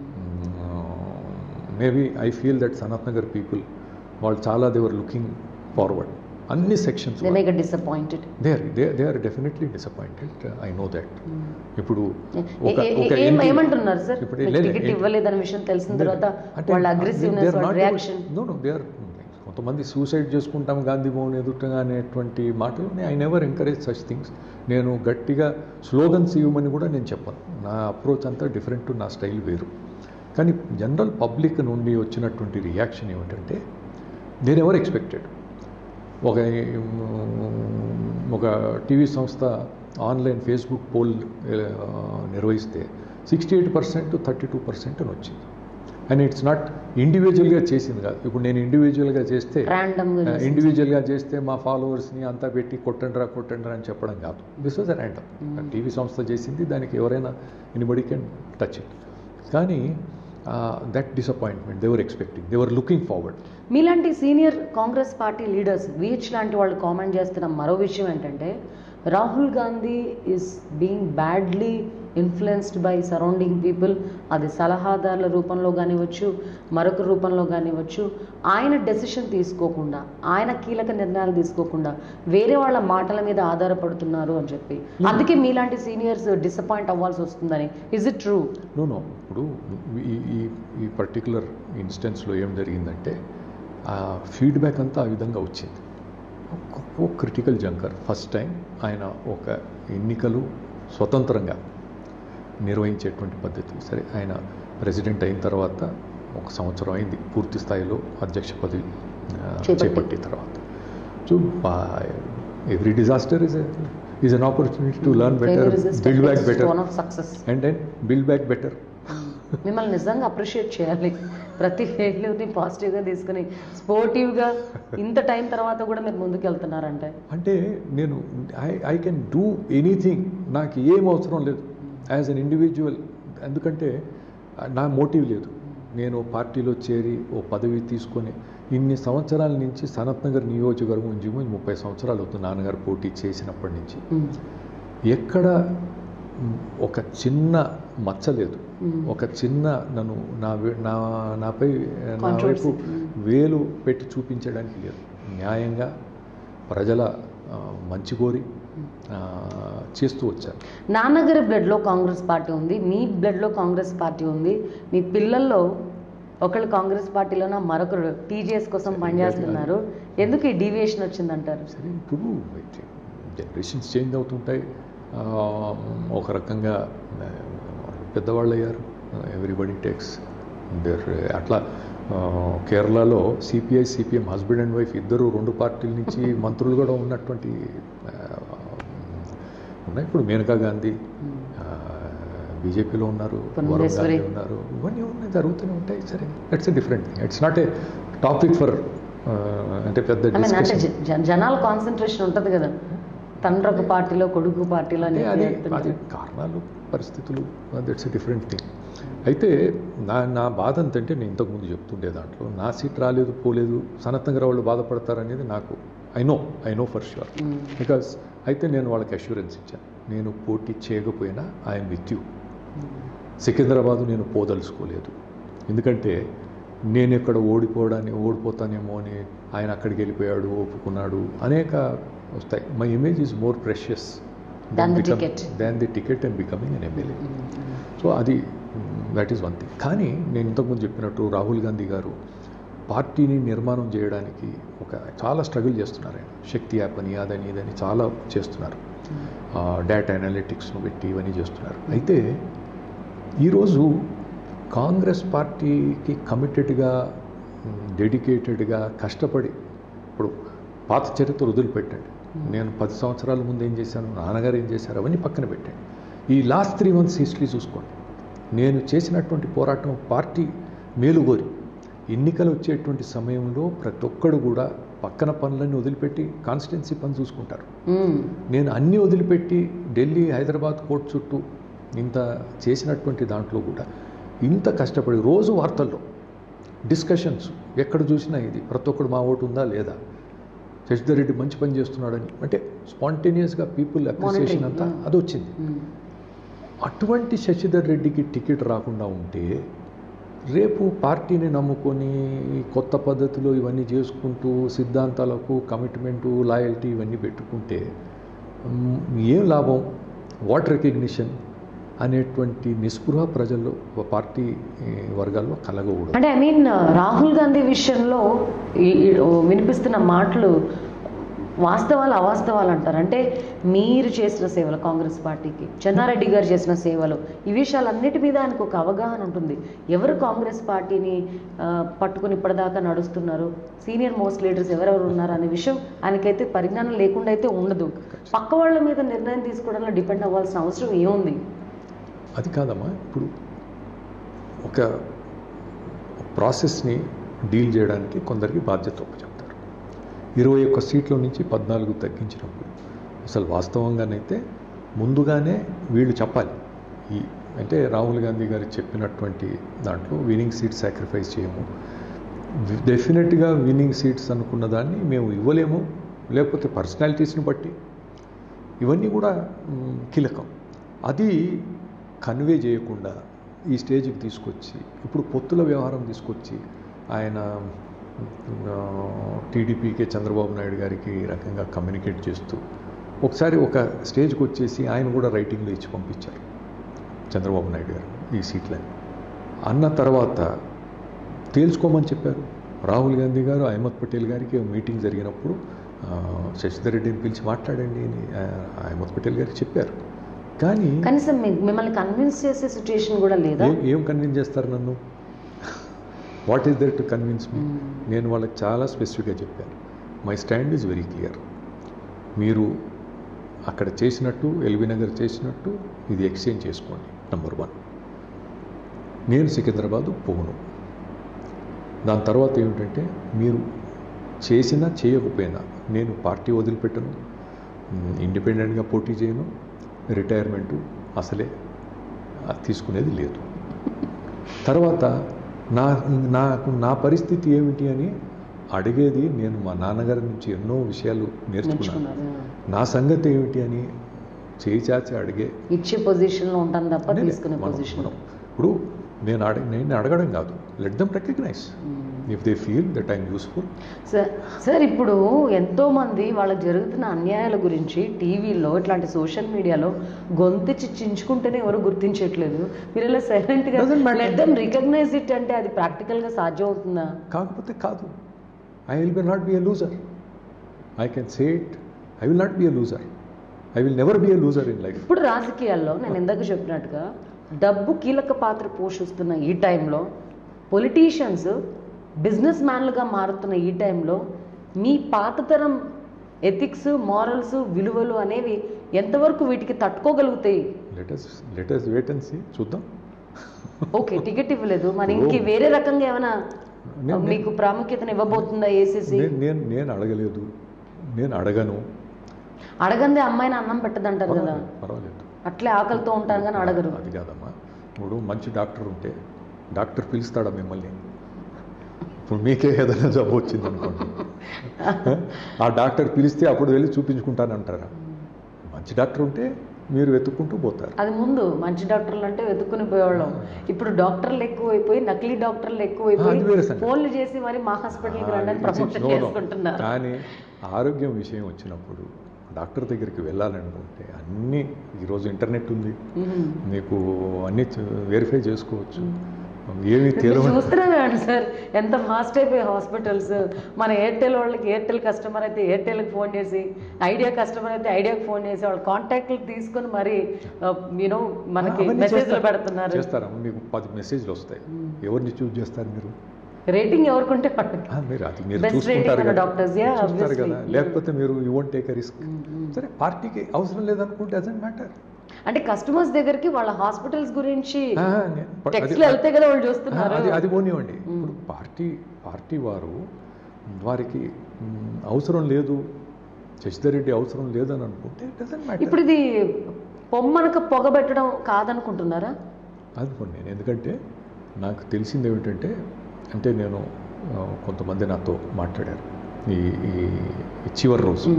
Maybe I feel that Sanath Nagar people వాళ్ళు చాలా దేవర్ లుకింగ్ ఫార్వర్డ్ అన్ని sections they make disappointed they are they they are definitely disappointed I know that ఇప్పుడు ఒక ఒక ఏం MP ఏమంటున్నారు sir ఇప్పుడు లేదు, టికెట్ ఏంటి- ఇవ్వలేదనే విషయం తెలిసిన తర్వాత అంటే వాళ్ళ they అగ్రెసివ్నెస్ are వాళ్ళ not reaction able- no no they are కొంతమంది సూసైడ్ చేసుకుంటాం గాంధీ భవన్ ఎదుటగా అనేటువంటి మాటలు I never encourage such things నేను గట్టిగా స్లోగన్స్ ఇవ్వమని కూడా నేను చెప్పను నా అప్రోచ్ అంతా డిఫరెంట్ నా స్టైల్ వేరు కానీ జనరల్ పబ్లిక్ నుండి వచ్చినటువంటి రియాక్షన్ ఏమిటంటే నేను ఎవరు ఎక్స్పెక్టెడ్ ఒక ఒక టీవీ సంస్థ ఆన్లైన్ ఫేస్బుక్ పోల్ నిర్వహిస్తే sixty eight percent thirty two percent అని వచ్చింది అండ్ ఇట్స్ నాట్ ఇండివిజువల్గా చేసింది కాదు ఇప్పుడు నేను ఇండివిజువల్గా చేస్తే ర్యాండమ్ గా చేసి- ఇండివిజువల్గా చేస్తే మా ఫాలోవర్స్ని అంతా పెట్టి కొట్టండిరా కొట్టండిరా అని చెప్పడం కాదు దిస్ వాజ్ ర్యాండమ్ టీవీ సంస్థ చేసింది దానికి ఎవరైనా ఎనిబడి కెన్ టచ్ ఇట్ కానీ that disappointment they're expecting they're looking forward మీలాంటి senior Congress party leaders which లాంటి వాళ్ళు కామెంట్ చేస్తున్న మరో విషయం ఏంటంటే Rahul Gandhi is being badly influenced by surrounding people అది సలహాదారుల రూపంలో కానివ్వచ్చు మరొక రూపంలో కానివ్వచ్చు ఆయన డెసిషన్ తీసుకోకుండా ఆయన కీలక నిర్ణయాలు తీసుకోకుండా వేరే వాళ్ళ మాటల మీద ఆధారపడుతున్నారు అని చెప్పి అందుకే మీలాంటి సీనియర్స్ డిసప్పాయింట్ అవ్వాల్సి వస్తుందని is it true no no ఇప్పుడు ఈ ఈ ఈ పర్టికులర్ ఇన్స్టెన్స్లో ఏం జరిగిందంటే ఆ ఫీడ్బ్యాక్ అంతా ఆ విధంగా వచ్చింది ఒక- ఓ క్రిటికల్ జంకర్ ఫస్ట్ టైం ఆయన ఒక ఎన్నికలు స్వతంత్రంగా నిర్వహించేటువంటి పద్ధతి సరే ఆయన ప్రెసిడెంట్ అయిన తర్వాత ఒక సంవత్సరం అయింది పూర్తి స్థాయిలో అధ్యక్ష పదవి ఆ, చేపట్టి. చేపట్టిన తర్వాత so every disaster is is an opportunity to learn better build back better one of success and then build back better మిమ్మల్ని నిజంగా అప్రిషియేట్ చేయాలి ప్రతి ఫెయిల్యూర్ని పాజిటివ్గా తీసుకుని స్పోర్టివ్గా ఇంత టైం తర్వాత కూడా మీరు ముందుకు వెళ్తున్నారంటే అంటే నేను I I can do anything నాకు ఏం అవసరం లేదు యాజ్ అన్ ఇండివిజువల్ ఎందుకంటే ఆ, నా మోటివ్ లేదు నేను పార్టీలో చేరి ఓ పదవి తీసుకొని ఇన్ని సంవత్సరాల నుంచి సనత్ నగర్ నియోజకవర్గం ఇంచుమించు ముప్పై సంవత్సరాలు అవుతుంది నాన్నగారు పోటీ చేసినప్పటి నుంచి మ్మ్. ఎక్కడ మ్, ఒక చిన్న మచ్చ లేదు మ్మ్. ఒక చిన్న నన్ను నా వే- నా నాపై నా Controversy. వైపు వేలు పెట్టి చూపించడానికి లేదు న్యాయంగా ప్రజల ఆ, మంచి కోరి ఆ, చేస్తూ వచ్చాను నాన్నగారి బ్లడ్లో కాంగ్రెస్ పార్టీ ఉంది మీ బ్లడ్లో కాంగ్రెస్ పార్టీ ఉంది మీ పిల్లల్లో ఒకళ్ళు కాంగ్రెస్ పార్టీలోన మరొకరు టీజీఎస్ కోసం పనిచేస్తున్నారు ఎందుకు ఈ డీవియేషన్ వచ్చిందంటారు సరే ఇప్పుడు జనరేషన్స్ చేంజ్ అవుతుంటాయి ఆ, ఒక రకంగా ఆ, పెద్దవాళ్ళు అయ్యారు ఎవ్రీబడి టేక్స్ దేర్ అట్లా ఆ, కేరళలో CPI CPM husband and wife ఇద్దరు రెండు పార్టీల నుంచి మంత్రులు కూడా ఉన్నటువంటి ఆ, ఉన్నాయి ఇప్పుడు మేనకా గాంధీ ఆ, బీజేపీలో ఉన్నారు వరుణ్ పురంధేశ్వరి. గాంధీ ఉన్నారు ఇవన్నీ ఉన్నాయి జరుగుతూనే ఉంటాయి సరే it's a different thing it's not a topic for అంటే పెద్ద ఐ మీన్ అంటే డిస్కషన్ జ- జనాల కాన్సన్ట్రేషన్ ఉంటుంది కదా తండ్రి ఒక పార్టీలో కొడుకు పార్టీలో అని అంటే అది చెప్తుంటే. అది కారణాలు పరిస్థితులు దట్స్ ఎ డిఫరెంట్ థింగ్ అయితే నా నా బాధ అంతంటే నేను ఇంతకుముందు చెప్తుండే దాంట్లో నా సీట్ రాలేదు పోలేదు సనత్నగర్ వాళ్ళు బాధపడతారనేది నాకు I know I know for sure hmm. Because అయితే నేను వాళ్ళకి అష్యూరెన్స్ ఇచ్చాను నేను పోటీ చేయకపోయినా ఐఎమ్ విత్ యూ సికింద్రాబాదు నేను పోదలుచుకోలేదు ఎందుకంటే నేను ఇక్కడ ఓడిపోవడాన్ని ఓడిపోతానేమో అని ఆయన అక్కడికి వెళ్ళిపోయాడు ఒప్పుకున్నాడు అనేక వస్తాయి my image is more precious Than the ticket. Than the ticket and becoming an MLA so అది దట్ ఈస్ వన్ థింగ్ కానీ నేను ఇంతకుముందు చెప్పినట్టు రాహుల్ గాంధీ గారు పార్టీని నిర్మాణం చేయడానికి ఒక చాలా స్ట్రగుల్ చేస్తున్నారు ఆయన శక్తి యాప్ అని అదని ఇదని చాలా చేస్తున్నారు డేటా అనలిటిక్స్ను పెట్టి ఇవన్నీ చేస్తున్నారు అయితే ఈరోజు కాంగ్రెస్ పార్టీకి కమిటెడ్గా డెడికేటెడ్గా కష్టపడి ఇప్పుడు పాత చరిత్ర వదిలిపెట్టండి నేను పది సంవత్సరాల ముందు ఏం చేశాను నాన్నగారు ఏం చేశారు అవన్నీ పక్కన పెట్టండి ఈ లాస్ట్ త్రీ మంత్స్ హిస్టరీ చూసుకోండి నేను చేసినటువంటి పోరాటం పార్టీ మేలుగోరి ఎన్నికలు వచ్చేటువంటి సమయంలో ప్రతి ఒక్కడు కూడా పక్కన పనులన్నీ వదిలిపెట్టి కాన్స్టిట్యున్సీ పని చూసుకుంటారు మ్మ్. నేను అన్నీ వదిలిపెట్టి ఢిల్లీ హైదరాబాద్ కోర్టు చుట్టూ ఇంత చేసినటువంటి దాంట్లో కూడా ఇంత కష్టపడి రోజు వార్తల్లో డిస్కషన్స్ ఎక్కడ చూసినా ఇది ప్రతి ఒక్కడు మా ఓటు ఉందా లేదా శశిధర్ రెడ్డి మంచి పని చేస్తున్నాడని అంటే స్పాంటేనియస్గా పీపుల్ అప్రిసియేషన్ అంతా Monitoring, అది వచ్చింది మ్మ్. అటువంటి శశిధర్ రెడ్డికి టికెట్ రాకుండా ఉంటే రేపు పార్టీని నమ్ముకొని ఈ కొత్త పద్ధతిలో ఇవన్నీ చేసుకుంటూ సిద్ధాంతాలకు కమిట్మెంటు లాయల్టీ ఇవన్నీ పెట్టుకుంటే మ్, ఏం లాభం వాట్ రికగ్నిషన్ అనేటువంటి నిస్పృహ ప్రజల్లో ఒక పార్టీ ఈ, వర్గాల్లో కలగకూడదు అంటే ఐ మీన్ రాహుల్ గాంధీ విషయంలో ఈ- ఈ వినిపిస్తున్న మాటలు వాస్తవాలు అవాస్తవాలు అంటారు అంటే మీరు చేసిన సేవలు కాంగ్రెస్ పార్టీకి చెన్నారెడ్డి గారు చేసిన సేవలు ఈ విషయాలన్నిటి మీద ఆయనకు ఒక అవగాహన ఉంటుంది ఎవరు కాంగ్రెస్ పార్టీని ఆ, పట్టుకుని ఇప్పటిదాకా నడుస్తున్నారు సీనియర్ మోస్ట్ లీడర్స్ ఎవరెవరు ఉన్నారు అనే విషయం ఆయనకైతే పరిజ్ఞానం లేకుండా అయితే ఉండదు పక్క వాళ్ళ మీద నిర్ణయం తీసుకోవడంలో డిపెండ్ అవ్వాల్సిన అవసరం ఏముంది అది కాదమ్మా ఇప్పుడు ఒక ప్రాసెస్ని డీల్ చేయడానికి కొందరికి బాధ్యత చెప్తారు ఇరవై ఒక్క సీట్ల నుంచి పద్నాలుగు తగ్గించినప్పుడు అసలు వాస్తవంగానైతే ముందుగానే వీళ్ళు చెప్పాలి ఈ అంటే రాహుల్ గాంధీ గారు చెప్పినటువంటి దాంట్లో వినింగ్ సీట్ సాక్రిఫైస్ చేయము డెఫినెట్గా విన్నింగ్ సీట్స్ అనుకున్న దాన్ని మేము ఇవ్వలేము లేకపోతే పర్సనాలిటీస్ని బట్టి ఇవన్నీ కూడా మ్, కీలకం అది కన్వే చేయకుండా ఈ స్టేజ్కి తీసుకొచ్చి ఇప్పుడు పొత్తుల వ్యవహారం తీసుకొచ్చి ఆయన ఆ, టీడీపీకే చంద్రబాబు నాయుడు గారికి ఈ రకంగా కమ్యూనికేట్ చేస్తూ ఒకసారి ఒక స్టేజ్కి వచ్చేసి ఆయన కూడా రైటింగ్లో ఇచ్చి పంపించారు చంద్రబాబు నాయుడు గారు ఈ సీట్లని అన్న తర్వాత తేల్చుకోమని చెప్పారు రాహుల్ గాంధీ గారు అహ్మద్ పటేల్ గారికి ఓ మీటింగ్ జరిగినప్పుడు ఆ, శశిధర్ రెడ్డిని పిలిచి మాట్లాడండి అని ఆ, అహ్మద్ పటేల్ గారికి చెప్పారు కానీ కనీసం మీ- మిమ్మల్ని కన్విన్స్ చేసే సిచ్యుయేషన్ కూడా లేదా ఏం ఏం కన్విన్స్ చేస్తారు నన్ను what is there to convince me hmm. నేను వాళ్ళకి చాలా స్పెసిఫిక్గా చెప్పాను my stand is very clear మీరు అక్కడ చేసినట్టు ఎల్బీ నగర్ చేసినట్టు ఇది ఎక్స్చేంజ్ చేసుకోండి నంబర్ వన్ నేను సికింద్రాబాదు పోను దాని తర్వాత ఏమిటంటే మీరు చేసినా చేయకపోయినా నేను పార్టీ వదిలిపెట్టను మ్, ఇండిపెండెంట్గా పోటీ చేయను రిటైర్మెంటు అసలే ఆ, తీసుకునేది లేదు తర్వాత నా నాకు నా పరిస్థితి ఏమిటి అని అడిగేది నేను మా నాన్నగారి నుంచి ఎన్నో విషయాలు నేర్చుకున్నాను నేర్చుకున్నారు నా సంగతి ఏమిటి అని చేయి చాచి అడిగే ఇచ్చే పొజిషన్లో ఉంటాను తప్ప అదే తీసుకునే మనం- పొజిషన్ మనం ఇప్పుడు నేను అడగ నేను అడగడం కాదు let them recognize if they feel that I'm useful sir sir ఇప్పుడు ఎంతో మంది వాళ్ళకి జరుగుతున్న అన్యాయాల గురించి టీవీలో ఇట్లాంటి సోషల్ మీడియాలో గొంతెచ్చి చించుకుంటేనే ఎవరు గుర్తించట్లేదు మీరు ఇలా సైలెంట్గా Doesn't matter. Let them recognize it అంటే అది ప్రాక్టికల్గా సాధ్యం అవుతుందా కాకపోతే కాదు I will be not be a loser I can say it I will not be a loser I will never be a loser in life ఇప్పుడు రాజకీయాల్లో నేను ఇందాక చెప్పినట్టుగా డబ్బు కీలక పాత్ర పోషిస్తున్న ఈ టైంలో పొలిటీషియన్స్ బిజినెస్ మ్యాన్లుగా మారుతున్న ఈ టైంలో మీ పాతతరం ఎథిక్స్ మారల్స్ విలువలు అనేవి ఎంతవరకు వీటికి తట్టుకోగలుగుతాయి let's let's wait and see చూద్దాం ఓకే టికెట్ ఇవ్వలేదు మరి ఇంక వేరే రకంగా ఏమైనా నేను- మీకు ప్రాముఖ్యతను ఇవ్వబోతుందా ఏసీసీ నేను నేను నేను అడగలేదు నేను అడగను అడగందే అమ్మాయిని అన్నం పెట్టదంటారు కదా పర్వాలేదు పర్వాలేదు అట్లే ఆకలితో ఉంటారు కానీ అడగరు అది కాదమ్మా ఇప్పుడు మంచి డాక్టర్ ఉంటే డాక్టర్ పిలుస్తాడా మిమ్మల్ని ఇప్పుడు మీకే ఏదైనా జబ్బు వచ్చింది అనుకోండి ఆ డాక్టర్ పిలిస్తే అప్పుడు వెళ్ళి చూపించుకుంటానంటారా మంచి డాక్టర్ ఉంటే మీరు వెతుక్కుంటూ పోతారు అది ముందు మంచి డాక్టర్లు అంటే వెతుక్కుని పోయేవాళ్ళం ఇప్పుడు డాక్టర్లు ఎక్కువైపోయి నకిలీ డాక్టర్లు ఎక్కువైపోయి అది వేరే సంగతి. ఫోన్లు చేసి మరి మా హాస్పిటల్కి రండి ఆ, ప్రమోషన్ no, no. చేసుకుంటున్నారు కానీ ఆరోగ్యం విషయం వచ్చినప్పుడు డాక్టర్ దగ్గరికి వెళ్ళాలనుకుంటే అన్నీ ఈరోజు ఇంటర్నెట్ ఉంది మ్మ్. మీకు అన్నీ వెరిఫై చేసుకోవచ్చు ఏమీ మీరు తెలియదు చూస్తున్నారండి సార్ ఎంత ఫాస్ట్ అయిపోయి హాస్పిటల్స్ మన ఎయిర్టెల్ వాళ్ళకి ఎయిర్టెల్ కస్టమర్ అయితే ఎయిర్టెల్కి ఫోన్ చేసి ఐడియా కస్టమర్ అయితే ఐడియాకి ఫోన్ చేసి వాళ్ళ కాంటాక్ట్లు తీసుకొని మరి యూనో మనకి అవన్నీ మెసేజ్లు చేస్తారు. పెడుతున్నారు చేస్తారా మీకు పది మెసేజ్లు వస్తాయి ఎవరిని చూస్ చేస్తారు మీరు రేటింగ్ ఎవరికుంటే వాళ్ళకి ఆ, మీరు అది మీరు Best చూసుకుంటారు rating ఉన్న కదా doctors, yeah, చూస్తారు obviously. కదా లేకపోతే మీరు you won't take a risk సరే పార్టీకి అవసరం లేదనుకుంటే డజంట్ మ్యాటర్ అంటే కస్టమర్స్ దగ్గరికి వాళ్ళ హాస్పిటల్స్ గురించి టెక్స్ట్లు అది వెళ్తే కదా వాళ్ళు చూస్తున్నారు అది అది పోనివ్వండి ఇప్పుడు పార్టీ పార్టీ వారు వారికి మ్, అవసరం లేదు శశిధర్ రెడ్డి అవసరం లేదని అనుకుంటే డజంట్ మ్యాటర్ ఇప్పుడు ఇది పొమ్మనక పొగబెట్టడం కాదనుకుంటున్నారా అనుకోండి నేను ఎందుకంటే నాకు తెలిసింది ఏమిటంటే అంటే నేను ఆ, కొంతమంది నాతో మాట్లాడారు ఈ ఈ ఈ చివరి రోజు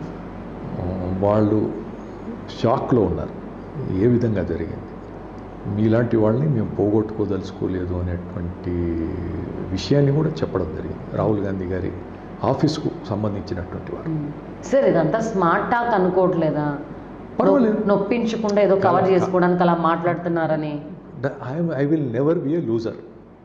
ఆ, వాళ్ళు షాక్లో ఉన్నారు ఏ విధంగా జరిగింది మీలాంటి వాళ్ళని మేము పోగొట్టుకోదలుచుకోలేదు అనేటువంటి విషయాన్ని కూడా చెప్పడం జరిగింది రాహుల్ గాంధీ గారి ఆఫీస్కు సంబంధించినటువంటి వారు సార్ ఇదంతా స్మార్ట్ టాక్ అనుకోవట్లేదా పర్వాలేదు. నొ- నొప్పించకుండా ఏదో కవర్ చేసుకోవడానికి అలా మాట్లాడుతున్నారని I I will never be a loser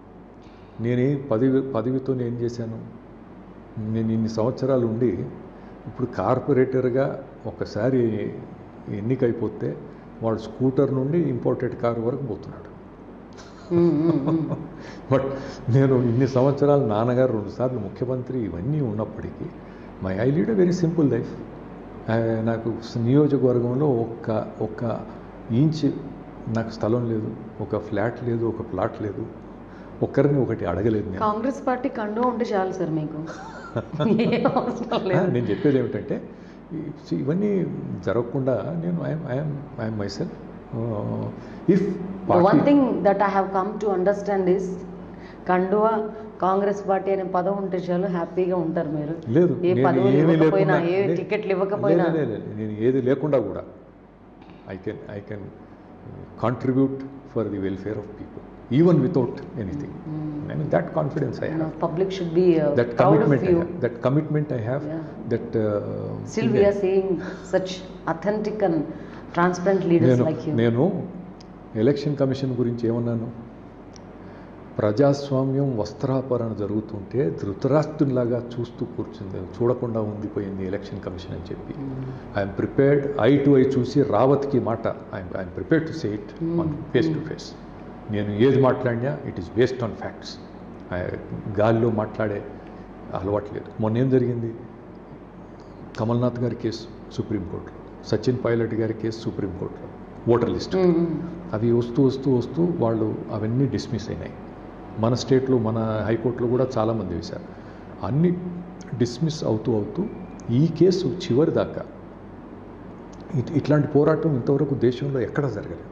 నేనే పదవి పదవితో నేను ఏం చేశాను నేను ఇన్ని సంవత్సరాలు ఉండి ఇప్పుడు కార్పొరేటర్గా ఒకసారి ఎన్నికైపోతే వాడు స్కూటర్ నుండి ఇంపోర్టెడ్ కార్ వరకు పోతున్నాడు ఉమ్, ఉమ్, ఉమ్. బట్ నేను ఇన్ని సంవత్సరాలు నాన్నగారు రెండుసార్లు ముఖ్యమంత్రి ఇవన్నీ ఉన్నప్పటికీ my I lead a very simple life నాకు నియోజకవర్గంలో ఒక్క ఒక్క ఇంచ్ నాకు స్థలం లేదు ఒక ఫ్లాట్ లేదు ఒక ప్లాట్ లేదు ఒక్కరిని ఒకటి అడగలేదు నేను కాంగ్రెస్ పార్టీ కండు ఉంటే చాలు సార్ మీకు ఏం అవసరం ఆ, లేదు నేను చెప్పేది ఏమిటంటే ఈ- see, ఇవన్నీ జరగకుండా నేను I'm I'm I'm myself if one thing that I have come to understand is కండువా కాంగ్రెస్ పార్టీ అనే పదం ఉంటే చాలు హ్యాపీగా ఉంటారు మీరు లేదు ఏ నేను పదవులు ఏమీ ఇవ్వకపోయినా లేకుండా- ఏ లే- టికెట్లు ఇవ్వకపోయినా లే- లే- లే- నేను ఏది లేకుండా కూడా I can I can contribute for the welfare of people even without anything I mean that confidence I have public should be that proud of commitment you that commitment I have Yeah. That still we're seeing such authentic and transparent leaders నేను like you నేను election commission గురించి ఏమన్నాను ప్రజాస్వామ్యం వస్త్రాపరణ జరుగుతుంటే ధృతరాష్ట్రులాగా చూస్తూ కూర్చుంది చూడకుండా ఉండిపోయింది ఎలక్షన్ కమిషన్ అని చెప్పి I'm prepared I to I చూసి రావత్కి మాట I'm I'm prepared to say it on face to face నేను ఏది మాట్లాడినా it is based on facts గాలిలో మాట్లాడే అలవాటు లేదు మొన్న ఏం జరిగింది కమల్నాథ్ గారి కేసు సుప్రీంకోర్టులో సచిన్ పైలట్ గారి కేసు సుప్రీంకోర్టులో ఓటర్ లిస్ట్ అవి వస్తూ వస్తూ వస్తూ వాళ్ళు అవన్నీ డిస్మిస్ అయినాయి మన స్టేట్లో మన హైకోర్టులో కూడా చాలామంది వేశారు అన్ని డిస్మిస్ అవుతూ అవుతూ ఈ కేసు చివరి దాకా ఇట్- ఇట్లాంటి పోరాటం ఇంతవరకు దేశంలో ఎక్కడా జరగలేదు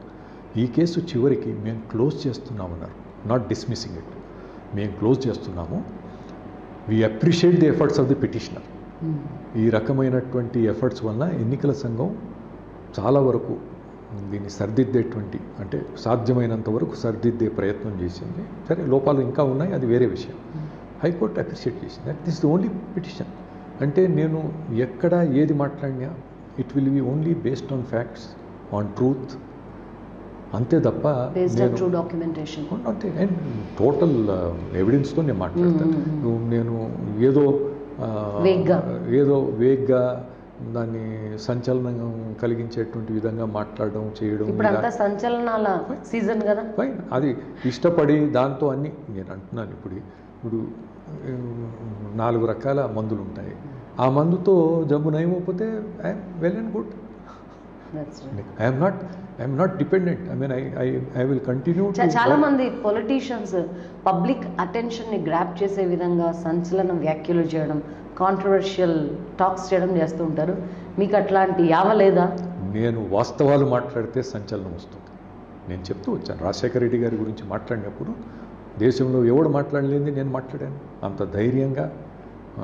ఈ కేసు చివరికి మేము క్లోజ్ చేస్తున్నామన్నారు నాట్ డిస్మిసింగ్ ఇట్ మేము క్లోజ్ చేస్తున్నాము we appreciate the efforts of the petitioner ఈ రకమైనటువంటి ఎఫర్ట్స్ వల్ల ఎన్నికల సంఘం చాలా వరకు దీన్ని సరిదిద్దేటువంటి అంటే సాధ్యమైనంత వరకు సరిదిద్దే ప్రయత్నం చేసింది సరే లోపాలు ఇంకా ఉన్నాయి అది వేరే విషయం హైకోర్టు అప్రిషియేట్ చేసింది that this the only petition అంటే నేను ఎక్కడ ఏది మాట్లాడినా it will be only based on facts on truth అంతే తప్ప బేస్డ్ ఆన్ నేను- ట్రూ డాక్యుమెంటేషన్ అంతే అండ్ టోటల్ ఎవిడెన్స్తో నేను మాట్లాడతాను మ్మ్, మ్మ్. నువ్వు నేను ఏదో ఆ, వేగ్గా. ఏదో వేగ్గా దాన్ని సంచలనం కలిగించేటువంటి విధంగా మాట్లాడడం చేయడం ఇప్పుడు ఇలా- అంతా సంచలనాల సీజన్ కదా ఫైన్ అది ఇష్టపడి దాంతో అన్ని నేను అంటున్నాను ఇప్పుడు ఇప్పుడు ఆ, నాలుగు రకాల మందులు ఉంటాయి ఆ మందుతో జబ్బు నయమైపోతే I'm well and good That's right. I'm not I'm not dependent I mean I I I will continue చా- చాలా మంది పొలిటీషియన్స్ పబ్లిక్ అటెన్షన్ ని గ్రాప్ చేసే విధంగా సంచలన వ్యాఖ్యలు చేయడం కాంట్రవర్షియల్ టాక్స్ చేయడం చేస్తూ ఉంటారు మీకు అట్లాంటి యావ లేదా నేను వాస్తవాలు మాట్లాడితే సంచలనం వస్తుంది నేను చెప్తూ వచ్చాను రాజశేఖర రెడ్డి గారి గురించి మాట్లాడినప్పుడు దేశంలో ఎవడు మాట్లాడలేంది నేను మాట్లాడాను అంత ధైర్యంగా ఆ,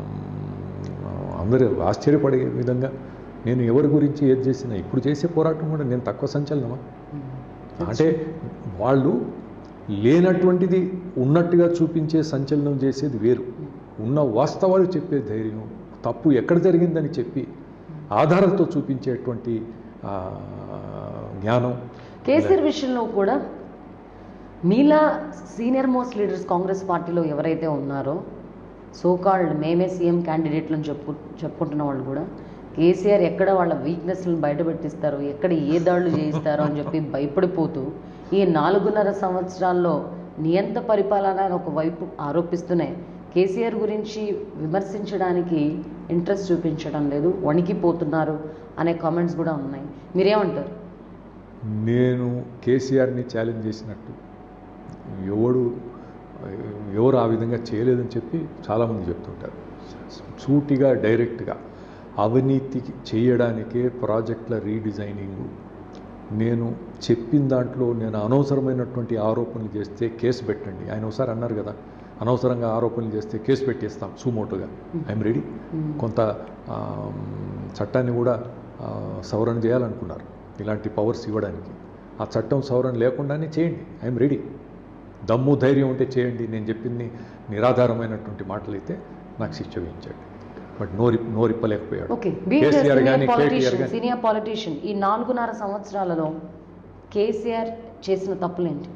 అందరూ ఆశ్చర్యపడే విధంగా నేను ఎవరి గురించి ఏది చేసినా ఇప్పుడు చేసే పోరాటం కూడా నేను తక్కువ సంచలనమా అంటే వాళ్ళు లేనటువంటిది ఉన్నట్టుగా చూపించే సంచలనం చేసేది వేరు ఉన్న వాస్తవాలు చెప్పే ధైర్యం తప్పు ఎక్కడ జరిగిందని చెప్పి ఆధారాలతో చూపించేటువంటి ఆ, జ్ఞానం కేసీఆర్ విషయంలో కూడా మీలా సీనియర్ మోస్ట్ లీడర్స్ కాంగ్రెస్ పార్టీలో ఎవరైతే ఉన్నారో సోకాల్డ్ మేమే సీఎం క్యాండిడేట్లను చెప్పు చెప్పుకుంటున్న వాళ్ళు కూడా కేసీఆర్ ఎక్కడ వాళ్ళ వీక్నెస్లను బయటపెట్టిస్తారు ఎక్కడ ఏ దాడులు చేయిస్తారో అని చెప్పి భయపడిపోతూ ఈ నాలుగున్నర సంవత్సరాల్లో నియంత పరిపాలన అని ఒకవైపు ఆరోపిస్తూనే కేసీఆర్ గురించి విమర్శించడానికి ఇంట్రెస్ట్ చూపించడం లేదు వణికిపోతున్నారు అనే కామెంట్స్ కూడా ఉన్నాయి మీరేమంటారు నేను కేసీఆర్ని ఛాలెంజ్ చేసినట్టు ఎవడు ఎవరు ఆ విధంగా చేయలేదని చెప్పి చాలామంది చెప్తుంటారు సూటిగా డైరెక్ట్గా అవినీతి చేయడానికే ప్రాజెక్టుల రీడిజైనింగ్ నేను చెప్పిన దాంట్లో నేను అనవసరమైనటువంటి ఆరోపణలు చేస్తే కేసు పెట్టండి ఆయన ఒకసారి అన్నారు కదా అనవసరంగా ఆరోపణలు చేస్తే కేసు పెట్టేస్తాం సుమోటుగా ఐఎమ్ రెడీ కొంత ఆ, చట్టాన్ని కూడా ఆ, సవరణ చేయాలనుకున్నారు ఇలాంటి పవర్స్ ఇవ్వడానికి ఆ చట్టం సవరణ లేకుండానే చేయండి ఐఎమ్ రెడీ దమ్ము ధైర్యం ఉంటే చేయండి నేను చెప్పింది నిరాధారమైనటువంటి మాటలైతే నాకు శిక్ష విధించండి బట్ నోరి నోరిప్పలేకపోయాడు ఓకే కేసీఆర్ కానీ కేటీఆర్ పాలిటీషియన్ కానీ సీనియర్ పాలిటీషియన్ ఈ నాలుగున్నర సంవత్సరాలలో కేసీఆర్ చేసిన తప్పులేంటి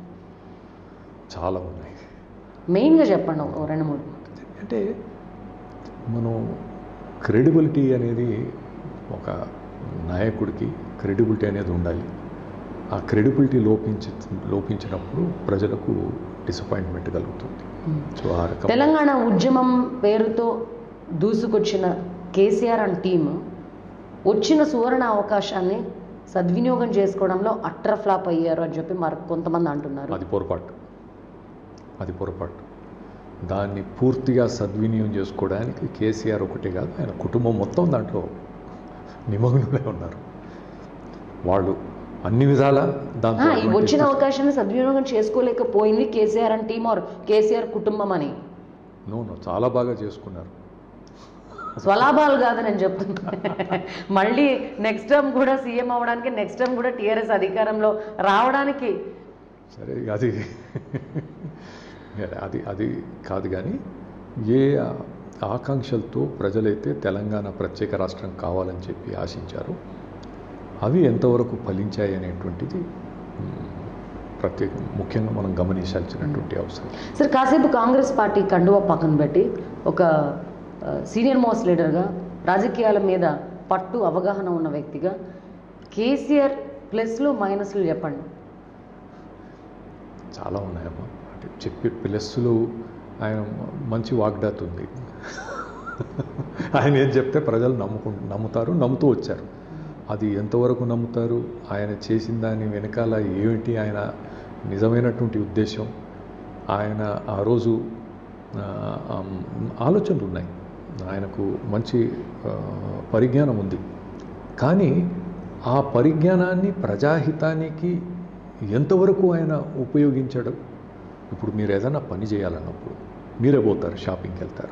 చాలా ఉన్నాయి మెయిన్గా చెప్పండి ఓ రెండు మూడు అంటే మనం క్రెడిబిలిటీ అనేది ఒక నాయకుడికి క్రెడిబిలిటీ అనేది ఉండాలి ఆ క్రెడిబిలిటీ లోపించి లోపించినప్పుడు ప్రజలకు డిసప్పాయింట్మెంట్ కలుగుతుంది సో ఆ రకం తెలంగాణ ఉద్యమం పేరుతో దూసుకొచ్చిన కేసీఆర్ అండ్ టీమ్ వచ్చిన సువర్ణ అవకాశాన్ని సద్వినియోగం చేసుకోవడంలో అట్టర్ ఫ్లాప్ అయ్యారు అని చెప్పి మరి కొంతమంది అంటున్నారు అది పొరపాటు అది పొరపాటు దాన్ని పూర్తిగా సద్వినియోగం చేసుకోవడానికి కేసీఆర్ ఒకటే కాదు ఆయన కుటుంబం మొత్తం దాంట్లో నిమగ్నమై ఉన్నారు వాళ్ళు అన్ని విధాల దాంతో ఆ, ఈ వచ్చిన అటువంటి- అవకాశాన్ని సద్వినియోగం చేసుకోలేకపోయింది KCR and team or KCR కుటుంబం అని నో నో చాలా బాగా చేసుకున్నారు స్వలాభాలు కాదు నేను చెప్తున్నా మళ్ళీ నెక్స్ట్ టైం కూడా సీఎం అవడానికి నెక్స్ట్ టైం కూడా టీఆర్ఎస్ అధికారంలో రావడానికి సరే అది అది అది కాదు కానీ ఏ ఆకాంక్షలతో ప్రజలైతే తెలంగాణ ప్రత్యేక రాష్ట్రం కావాలని చెప్పి ఆశించారో అవి ఎంతవరకు ఫలించాయి అనేటువంటిది మ్, ప్రత్యేక ముఖ్యంగా మనం గమనించాల్సినటువంటి అవసరం సరే కాసేపు కాంగ్రెస్ పార్టీ కండువా పక్కన పెట్టి ఒక ఆ, సీనియర్ మోస్ట్ లీడర్గా రాజకీయాల మీద పట్టు అవగాహన ఉన్న వ్యక్తిగా కేసీఆర్ ప్లస్లు మైనస్లు చెప్పండి చాలా ఉన్నాయమ్మా అంటే చెప్పే ప్లస్సులు ఆయన మంచి వాగ్దాత ఉంది ఆయన ఏం చెప్తే ప్రజలు నమ్ముకు నమ్ముతారు నమ్ముతూ వచ్చారు అది ఎంతవరకు నమ్ముతారు ఆయన చేసిన దాని వెనకాల ఏమిటి ఆయన నిజమైనటువంటి ఉద్దేశం ఆయన ఆ రోజు ఆ, ఆమ్, ఆలోచనలు ఉన్నాయి ఆయనకు మంచి ఆ, పరిజ్ఞానం ఉంది కానీ ఆ పరిజ్ఞానాన్ని ప్రజాహితానికి ఎంతవరకు ఆయన ఉపయోగించాడు ఇప్పుడు మీరు ఏదైనా పని చేయాలన్నప్పుడు మీరే పోతారు షాపింగ్కి వెళ్తారు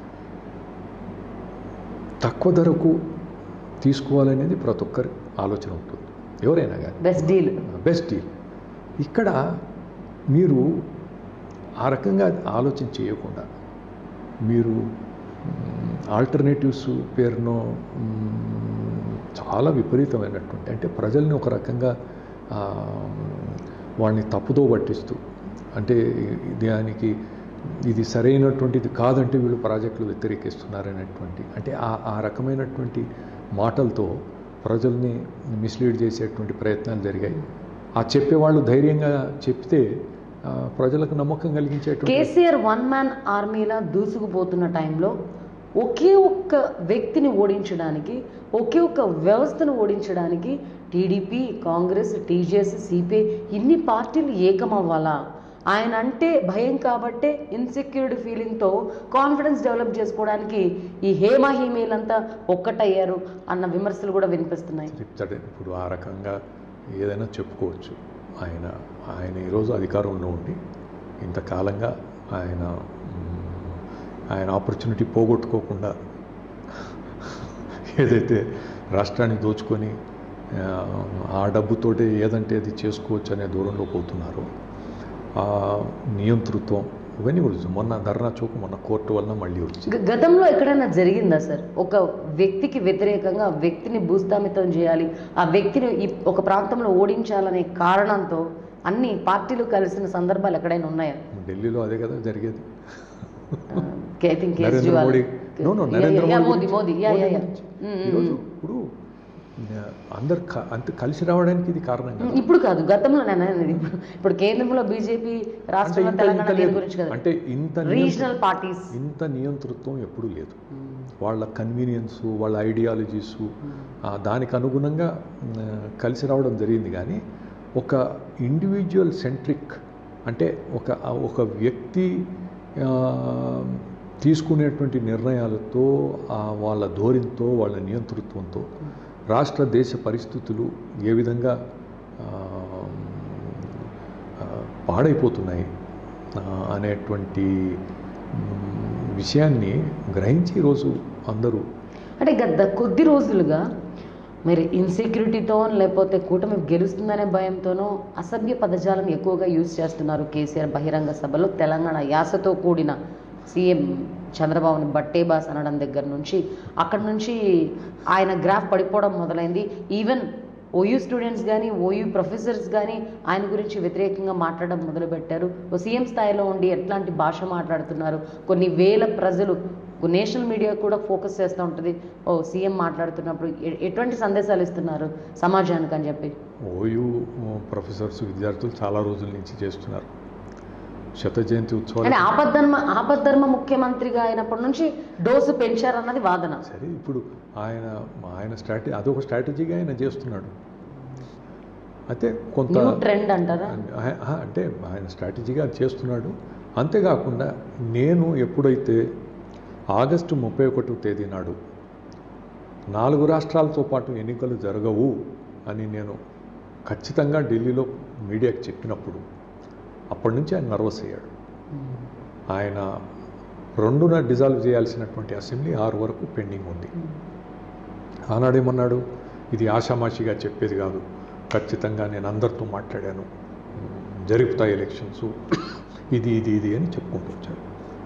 తక్కువ ధరకు తీసుకోవాలనేది ప్రతి ఒక్కరి ఆలోచన ఉంటుంది ఎవరైనా కానీ బెస్ట్ డీల్ బెస్ట్ డీల్ ఇక్కడ మీరు ఆ రకంగా ఆలోచన చేయకుండా మీరు ఆల్టర్నేటివ్స్ పేరునో మ్, చాలా విపరీతమైనటువంటి అంటే ప్రజల్ని ఒక రకంగా ఆ, వాళ్ళని తప్పుదో పట్టిస్తూ అంటే దానికి ఇది సరైనటువంటిది కాదంటే వీళ్ళు ప్రాజెక్టులు వ్యతిరేకిస్తున్నారనేటువంటి అంటే ఆ ఆ రకమైనటువంటి మాటలతో ప్రజల్ని మిస్లీడ్ చేసేటువంటి ప్రయత్నాలు జరిగాయి ఆ చెప్పేవాళ్ళు ధైర్యంగా చెప్తే ఆ, ప్రజలకు నమ్మకం కలిగించేటువంటి కేసీఆర్ వన్ మ్యాన్ ఆర్మీలా దూసుకుపోతున్న టైంలో ఒకే ఒక్క వ్యక్తిని ఓడించడానికి ఒకే ఒక్క వ్యవస్థను ఓడించడానికి టీడీపీ కాంగ్రెస్ టీజేఎస్ సిపిఐ ఇన్ని పార్టీలు ఏకమవ్వాలా ఆయన అంటే భయం కాబట్టే ఇన్సెక్యూరిటీ ఫీలింగ్తో కాన్ఫిడెన్స్ డెవలప్ చేసుకోవడానికి ఈ హేమ హీమేలంతా ఒక్కటయ్యారు అన్న విమర్శలు కూడా వినిపిస్తున్నాయి చెప్తాడు ఇప్పుడు ఆ రకంగా ఏదైనా చెప్పుకోవచ్చు ఆయన ఆయన ఈరోజు అధికారంలో ఉండి ఇంతకాలంగా ఆయన మ్, ఆయన ఆపర్చునిటీ పోగొట్టుకోకుండా ఏదైతే రాష్ట్రాన్ని దోచుకొని ఆ, ఆ డబ్బుతోటే ఏదంటే అది చేసుకోవచ్చు అనే దూరంలో పోతున్నారో ఆ నియంతృత్వం ఇవన్నీ కూడా మొన్న ధర్నా చౌక్ మొన్న కోర్టు వలన మళ్ళీ వచ్చింది గ- గతంలో ఎక్కడైనా జరిగిందా సార్ ఒక వ్యక్తికి వ్యతిరేకంగా ఆ వ్యక్తిని భూస్థాపితం చేయాలి ఆ వ్యక్తిని ఈ ఒక ప్రాంతంలో ఓడించాలనే కారణంతో అన్ని పార్టీలు కలిసిన సందర్భాలు ఎక్కడైనా ఉన్నాయా ఢిల్లీలో అదే కదా జరిగేది I think Narendra Kejriwal Modi no no Narendra yeah, Modi Modi గురించి- మోదీ యా యా యా గురించి. ఉమ్, ఉమ్, ఈరోజు ఉమ్. ఇప్పుడు ఆ, అందరు క- అంత కలిసి రావడానికి ఇది కారణం కదా ఇప్పుడు కాదు గతంలో నేను అనేది ఇప్పుడు ఇప్పుడు కేంద్రంలో బీజేపీ అంటే రాష్ట్రంలో ఇంత- తెలంగాణ ఇంత దీని లేదు. గురించి కదా అంటే ఇంత నియంత్ర- రీజనల్ పార్టీస్ ఇంత నియంతృత్వం ఎప్పుడూ లేదు వాళ్ళ కన్వీనియన్స్ వాళ్ళ ఐడియాలజీస్ దానికి అనుగుణంగా ఆ, కలిసి రావడం జరిగింది కానీ ఒక ఇండివిజువల్ సెంట్రిక్ అంటే ఒక ఒక వ్యక్తి ఆ, తీసుకునేటువంటి నిర్ణయాలతో ఆ వాళ్ళ ధోరణితో వాళ్ళ నియంతృత్వంతో రాష్ట్ర దేశ పరిస్థితులు ఏ విధంగా ఆ, ఆ, పాడైపోతున్నాయి ఆ, అనేటువంటి మ్, విషయాన్ని గ్రహించి ఈరోజు అందరూ అంటే గత కొద్ది రోజులుగా మరి ఇన్సెక్యూరిటీతో లేకపోతే కూటమి గెలుస్తుందనే భయంతోనో అసభ్య పదజాలం ఎక్కువగా యూజ్ చేస్తున్నారు కేసీఆర్ బహిరంగ సభలో తెలంగాణ యాసతో కూడిన సీఎం చంద్రబాబుని బట్టే బాస్ అనడం దగ్గర నుంచి అక్కడ నుంచి ఆయన గ్రాఫ్ పడిపోవడం మొదలైంది ఈవెన్ ఓయూ స్టూడెంట్స్ కానీ ఓయూ ప్రొఫెసర్స్ కానీ ఆయన గురించి వ్యతిరేకంగా మాట్లాడడం మొదలుపెట్టారు ఓ సీఎం స్థాయిలో ఉండి ఎట్లాంటి భాష మాట్లాడుతున్నారు కొన్ని వేల ప్రజలు నేషనల్ మీడియా కూడా ఫోకస్ చేస్తూ ఉంటుంది ఓ సీఎం మాట్లాడుతున్నప్పుడు ఎ- ఎటువంటి సందేశాలు ఇస్తున్నారు సమాజానికి అని చెప్పి ఓయూ ప్రొఫెసర్స్ విద్యార్థులు చాలా రోజుల నుంచి చేస్తున్నారు శత జయంతి ఉత్సవాలు అంటే ఆపద్ధర్మ ఆపద్ధర్మ ముఖ్యమంత్రిగా అయినప్పటి నుంచి డోసు పెంచారన్నది వాదన సరే ఇప్పుడు ఆయన ఆయన స్ట్రాటజీ అదొక స్ట్రాటజీగా ఆయన చేస్తున్నాడు అయితే కొంత న్యూ ట్రెండ్ అంటారా ఆ- ఆ, అంటే ఆయన స్ట్రాటజీగా చేస్తున్నాడు అంతేకాకుండా నేను ఎప్పుడైతే ఆగస్టు ముప్పై ఒకటో తేదీ నాడు నాలుగు రాష్ట్రాలతో పాటు ఎన్నికలు జరగవు అని నేను ఖచ్చితంగా ఢిల్లీలో మీడియాకి చెప్పినప్పుడు అప్పటి నుంచి ఆయన నర్వస్ అయ్యాడు ఆయన రెండున డిజాల్వ్ చేయాల్సినటువంటి అసెంబ్లీ ఆరు వరకు పెండింగ్ ఉంది ఆనాడేమన్నాడు ఇది ఆషామాషిగా చెప్పేది కాదు ఖచ్చితంగా నేను అందరితో మాట్లాడాను జరుపుతాయి ఎలక్షన్స్ ఇది ఇది ఇది అని చెప్పుకుంటూ వచ్చాడు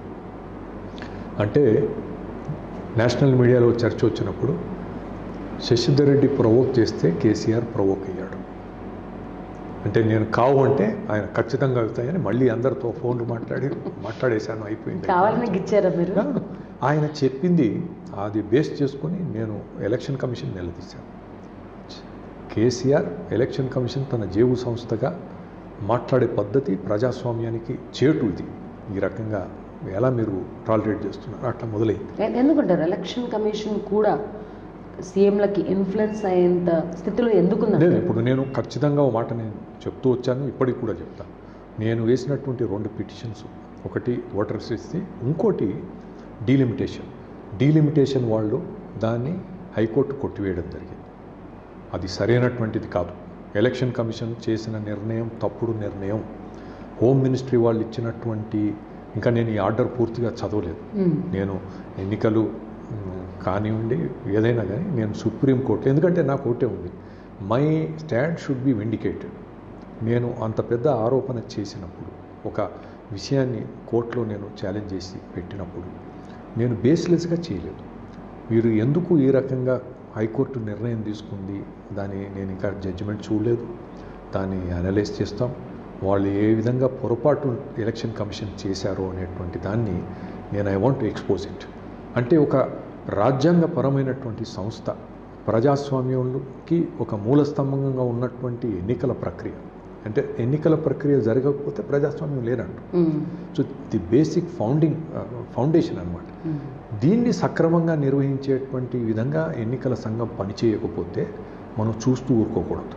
అంటే నేషనల్ మీడియాలో చర్చ వచ్చినప్పుడు శశిధర్ రెడ్డి ప్రవోక్ చేస్తే కేసీఆర్ ప్రవోక్ అయ్యాడు అంటే నేను కావు అంటే ఆయన ఖచ్చితంగా అవుతాయని మళ్ళీ అందరితో ఫోన్లు మాట్లాడి మాట్లాడేశాను అయిపోయింది కావాలని గిచ్చారా మీరు కాదు. ఆయన చెప్పింది అది బేస్ చేసుకొని నేను ఎలక్షన్ కమిషన్ నిలదీశాను కేసీఆర్ ఎలక్షన్ కమిషన్ తన జేబు సంస్థగా మాట్లాడే పద్ధతి ప్రజాస్వామ్యానికి చేటు ఇది ఈ రకంగా ఎలా మీరు టాలరేట్ చేస్తున్నారు అట్లా మొదలైంది ఎ- ఎందుకంటారు ఎలక్షన్ కమిషన్ కూడా సీఎంలకి ఇన్ఫ్లుయెన్స్ అయ్యేంత స్థితిలో లేదు ఎందుకుందంటారు ఇప్పుడు నేను ఖచ్చితంగా ఒక మాట నేను చెప్తూ వచ్చాను ఇప్పటికి కూడా చెప్తాను నేను వేసినటువంటి రెండు పిటిషన్స్ ఒకటి ఓటర్స్ ఇస్తే ఇంకోటి డీలిమిటేషన్ డీలిమిటేషన్ వాళ్ళు దాన్ని హైకోర్టు కొట్టివేయడం జరిగింది అది సరైనటువంటిది కాదు ఎలక్షన్ కమిషన్ చేసిన నిర్ణయం తప్పుడు నిర్ణయం హోమ్ మినిస్ట్రీ వాళ్ళు ఇచ్చినటువంటి ఇంకా నేను ఈ ఆర్డర్ పూర్తిగా చదవలేదు మ్మ్. నేను ఎన్నికలు మ్, కానివ్వండి ఏదైనా కానీ నేను సుప్రీంకోర్టు ఎందుకంటే నాకు ఒకటే ఉంది my stand should be vindicated నేను అంత పెద్ద ఆరోపణ చేసినప్పుడు ఒక విషయాన్ని కోర్టులో నేను ఛాలెంజ్ చేసి పెట్టినప్పుడు నేను బేస్లెస్గా చేయలేదు మీరు ఎందుకు ఈ రకంగా హైకోర్టు నిర్ణయం తీసుకుంది దాన్ని నేను ఇంకా జడ్జిమెంట్ చూడలేదు దాన్ని అనలైజ్ చేస్తాం వాళ్ళు ఏ విధంగా పొరపాటు ఎలక్షన్ కమిషన్ చేశారో అనేటువంటి దాన్ని నేను I want to expose it అంటే ఒక రాజ్యాంగపరమైనటువంటి సంస్థ ప్రజాస్వామ్యంలోకి ఒక మూల స్తంభంగా ఉన్నటువంటి ఎన్నికల ప్రక్రియ అంటే ఎన్నికల ప్రక్రియ జరగకపోతే ప్రజాస్వామ్యం లేనంట మ్మ్. So the basic founding foundation అన్నమాట మ్మ్. దీన్ని సక్రమంగా నిర్వహించేటువంటి విధంగా ఎన్నికల సంఘం పనిచేయకపోతే మనం చూస్తూ ఊరుకోకూడదు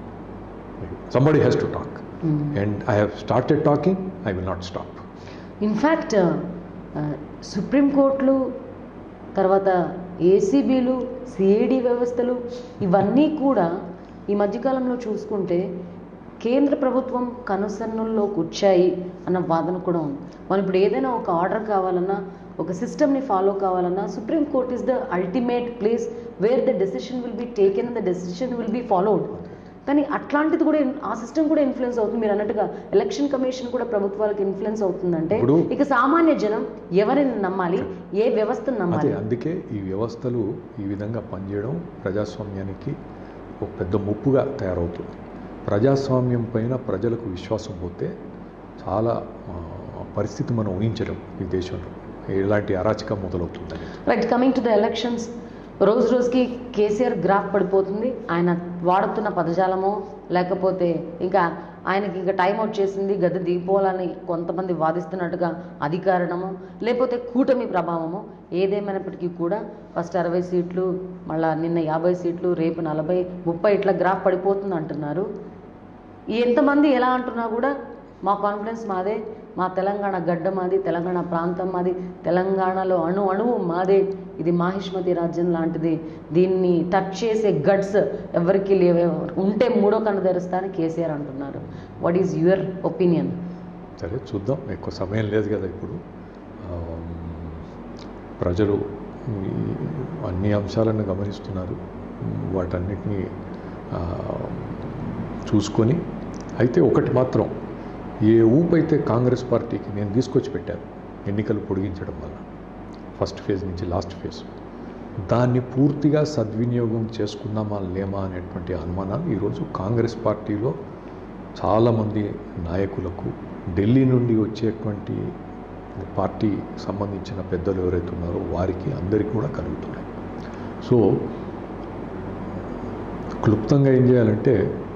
somebody has to talk hmm. And I have started talking I will not stop in fact సుప్రీంకోర్టులు తర్వాత ఏసీబీలు సిఐడి వ్యవస్థలు ఇవన్నీ కూడా ఈ మధ్యకాలంలో చూసుకుంటే కేంద్ర ప్రభుత్వం కనుసన్నుల్లోకి వచ్చాయి అన్న వాదన కూడా ఉంది మనం ఇప్పుడు ఏదైనా ఒక ఆర్డర్ కావాలన్నా ఒక సిస్టమ్ని ఫాలో కావాలన్నా supreme court is the ultimate place where the decision will be taken the decision will be followed కానీ అట్లాంటిది కూడా ఇన్- ఆ సిస్టమ్ కూడా ఇన్ఫ్లుయెన్స్ అవుతుంది మీరు అన్నట్టుగా ఎలక్షన్ కమిషన్ కూడా ప్రభుత్వాలకు ఇన్ఫ్లుయెన్స్ అవుతుందంటే ఇప్పుడు- ఇక సామాన్య జనం ఎవరిని నమ్మాలి ఏ వ్యవస్థను అదే నమ్మాలి అందుకే ఈ వ్యవస్థలు ఈ విధంగా పనిచేయడం ప్రజాస్వామ్యానికి ఒక పెద్ద ముప్పుగా తయారవుతుంది ప్రజాస్వామ్యం పైన ప్రజలకు విశ్వాసం పోతే చాలా ఆ, పరిస్థితి మనం ఊహించడం ఈ దేశంలో ఎలాంటి అరాచకం మొదలవుతుందని right coming to the elections రోజు రోజుకి కేసీఆర్ గ్రాఫ్ పడిపోతుంది ఆయన వాడుతున్న పదజాలమో లేకపోతే ఇంకా ఆయనకి ఇంకా టైం వచ్చేసింది గద్దె దిగిపోవాలని కొంతమంది వాదిస్తున్నట్టుగా అది కారణమో లేకపోతే కూటమి ప్రభావమో ఏదేమైనప్పటికీ కూడా ఫస్ట్ అరవై సీట్లు మళ్ళా నిన్న యాభై సీట్లు రేపు నలభై ముప్పై ఇట్లా గ్రాఫ్ పడిపోతుంది అంటున్నారు ఎంతమంది ఎలా అంటున్నా కూడా మా కాన్ఫిడెన్స్ మాదే మా తెలంగాణ గడ్డ మాది తెలంగాణ ప్రాంతం మాది తెలంగాణలో అణు అణువు మాదే ఇది మాహిష్మతి రాజ్యం లాంటిది దీన్ని టచ్ చేసే గట్స్ ఎవరికి లేవే ఉంటే మూడో కన్ను తెరుస్తా అని కేసీఆర్ అంటున్నారు వాట్ ఈజ్ యువర్ ఒపీనియన్ సరే చూద్దాం ఎక్కువ సమయం లేదు కదా ఇప్పుడు ఆమ్, ప్రజలు ఈ అన్ని అంశాలను గమనిస్తున్నారు వాటన్నిటినీ ఆ, చూసుకొని అయితే ఒకటి మాత్రం ఏ ఊపైతే కాంగ్రెస్ పార్టీకి నేను తీసుకొచ్చి పెట్టాను ఎన్నికలు పొడిగించడం వల్ల ఫస్ట్ ఫేజ్ నుంచి లాస్ట్ ఫేజ్ దాన్ని పూర్తిగా సద్వినియోగం చేసుకుందామా లేమా అనేటువంటి అనుమానాలు ఈరోజు కాంగ్రెస్ పార్టీలో చాలామంది నాయకులకు ఢిల్లీ నుండి వచ్చేటువంటి పార్టీ సంబంధించిన పెద్దలు ఎవరైతే ఉన్నారో వారికి అందరికీ కూడా కలుగుతున్నాయి సో క్లుప్తంగా ఏం చేయాలంటే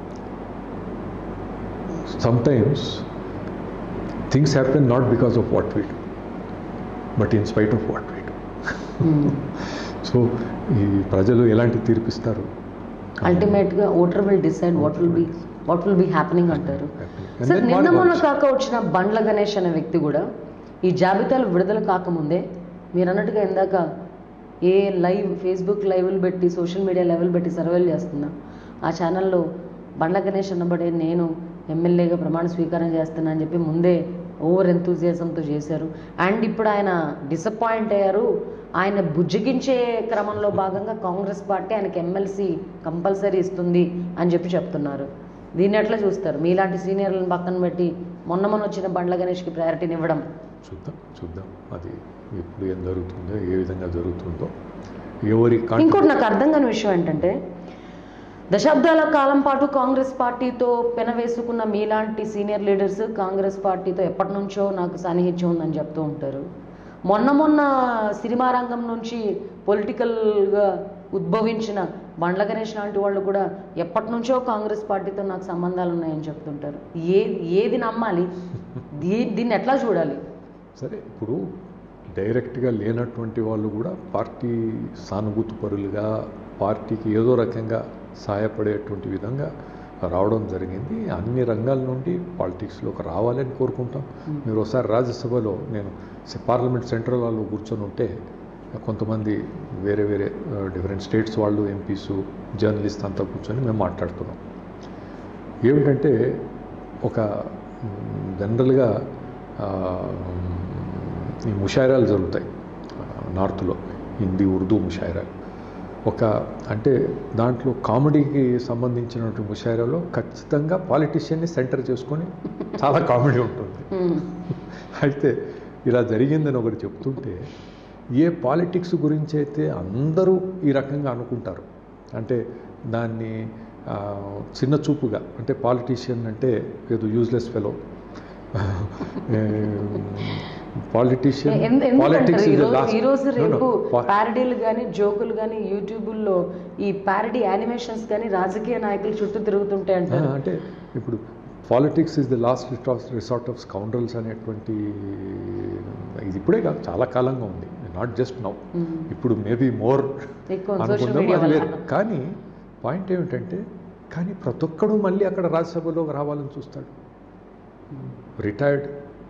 sometimes things happen not because of what we do but in spite of what we do so ఈ ప్రజలు ఎలాంటి తీర్పిస్తారు అల్టిమేట్గా voter will decide what will be what will be happening అంటారు And సార్ then నిన్న what మొన్న about- కాక వచ్చిన బండ్ల గణేష్ అనే వ్యక్తి కూడా ఈ జాబితాలు విడుదల కాకముందే మీరు అన్నట్టుగా ఇందాక ఏ లైవ్ ఫేస్బుక్ లైవ్లు పెట్టి సోషల్ మీడియా లెవెల్ పెట్టి సర్వేలు చేస్తున్నా ఆ ఛానల్లో బండ్ల గణేష్ అన్నబడే నేను ఎమ్మెల్యేగా ప్రమాణ స్వీకారం చేస్తున్నా అని చెప్పి ముందే ఓవర్ ఎంతూజియాసంతో చేశారు అండ్ ఇప్పుడు ఆయన డిసప్పాయింట్ అయ్యారు ఆయన బుజ్జగించే క్రమంలో భాగంగా కాంగ్రెస్ పార్టీ ఆయనకి ఎమ్మెల్సీ కంపల్సరీ ఇస్తుంది అని చెప్పి చెప్తున్నారు దీన్ని ఎట్లా చూస్తారు మీలాంటి సీనియర్లను పక్కన పెట్టి మొన్న మొన్న వచ్చిన బండ్ల గణేష్కి ప్రయారిటీని ఇవ్వడం చూద్దాం చూద్దాం అది ఎప్పుడు ఏం జరుగుతుందో ఏ విధంగా జరుగుతుందో ఎవరి కాంట్రి- ఇంకోటి నాకు అర్థం కాని విషయం ఏంటంటే దశాబ్దాల కాలం పాటు కాంగ్రెస్ పార్టీతో పెనవేసుకున్న మీలాంటి సీనియర్ లీడర్స్ కాంగ్రెస్ పార్టీతో ఎప్పటి నుంచో నాకు సాన్నిహిత్యం ఉందని చెప్తూ ఉంటారు మొన్న మొన్న సినిమా రంగం నుంచి పొలిటికల్గా ఉద్భవించిన బండ్ల గణేష్ లాంటి వాళ్ళు కూడా ఎప్పటి నుంచో కాంగ్రెస్ పార్టీతో నాకు సంబంధాలు ఉన్నాయని చెప్తుంటారు ఏ ఏది నమ్మాలి దీ- దీన్ని ఎట్లా చూడాలి సరే ఇప్పుడు డైరెక్ట్గా లేనటువంటి వాళ్ళు కూడా పార్టీ సానుభూతి పరులుగా పార్టీకి ఏదో రకంగా సహాయపడేటువంటి విధంగా రావడం జరిగింది అన్ని రంగాల నుండి పాలిటిక్స్లోకి రావాలని కోరుకుంటాం మీరు ఒకసారి రాజ్యసభలో నేను స- పార్లమెంట్ సెంట్రల్ హాల్లో కూర్చొని ఉంటే కొంతమంది వేరే వేరే డిఫరెంట్ స్టేట్స్ వాళ్ళు ఎంపీస్ జర్నలిస్ట్ అంతా కూర్చొని మేము మాట్లాడుతున్నాం ఏమిటంటే ఒక జనరల్గా ఆ, ఈ ముషాయిరాలు జరుగుతాయి ఆ, నార్త్లో హిందీ ఉర్దూ ముషాయిరాలు ఒక అంటే దాంట్లో కామెడీకి సంబంధించినటువంటి ముషాయిరాలో ఖచ్చితంగా పాలిటిషియన్ని సెంటర్ చేసుకొని చాలా కామెడీ ఉంటుంది మ్మ్. అయితే ఇలా జరిగిందని ఒకటి చెప్తుంటే ఏ పాలిటిక్స్ గురించి అయితే అందరూ ఈ రకంగా అనుకుంటారు అంటే దాన్ని ఆ, చిన్న చూపుగా అంటే పాలిటీషియన్ అంటే ఏదో యూజ్లెస్ ఫెలో పాలిటీషియన్ ఎందు- ఎందుకంటారు పాలిటిక్స్ ఈ రోజు ఈ రోజు రేపు ప్యారడీలు కానీ జోకులు కానీ యూట్యూబుల్లో ఈ ప్యారడీ యానిమేషన్స్ కానీ రాజకీయ నాయకులు చుట్టూ తిరుగుతుంటే అంటారు అంటే ఇప్పుడు politics is the last resort of scoundrels అనేటువంటి ఇది ఇప్పుడే కాదు చాలా కాలంగా ఉంది నాట్ జస్ట్ నౌ మ్మ్. ఇప్పుడు మేబీ మోర్ ఎక్కువ సోషల్ అనుకుందాం మీడియా అది వల్ల వేరు కానీ పాయింట్ ఏమిటంటే కానీ ప్రతి ఒక్కడు మళ్ళీ అక్కడ రాజ్యసభలో రావాలని చూస్తాడు retired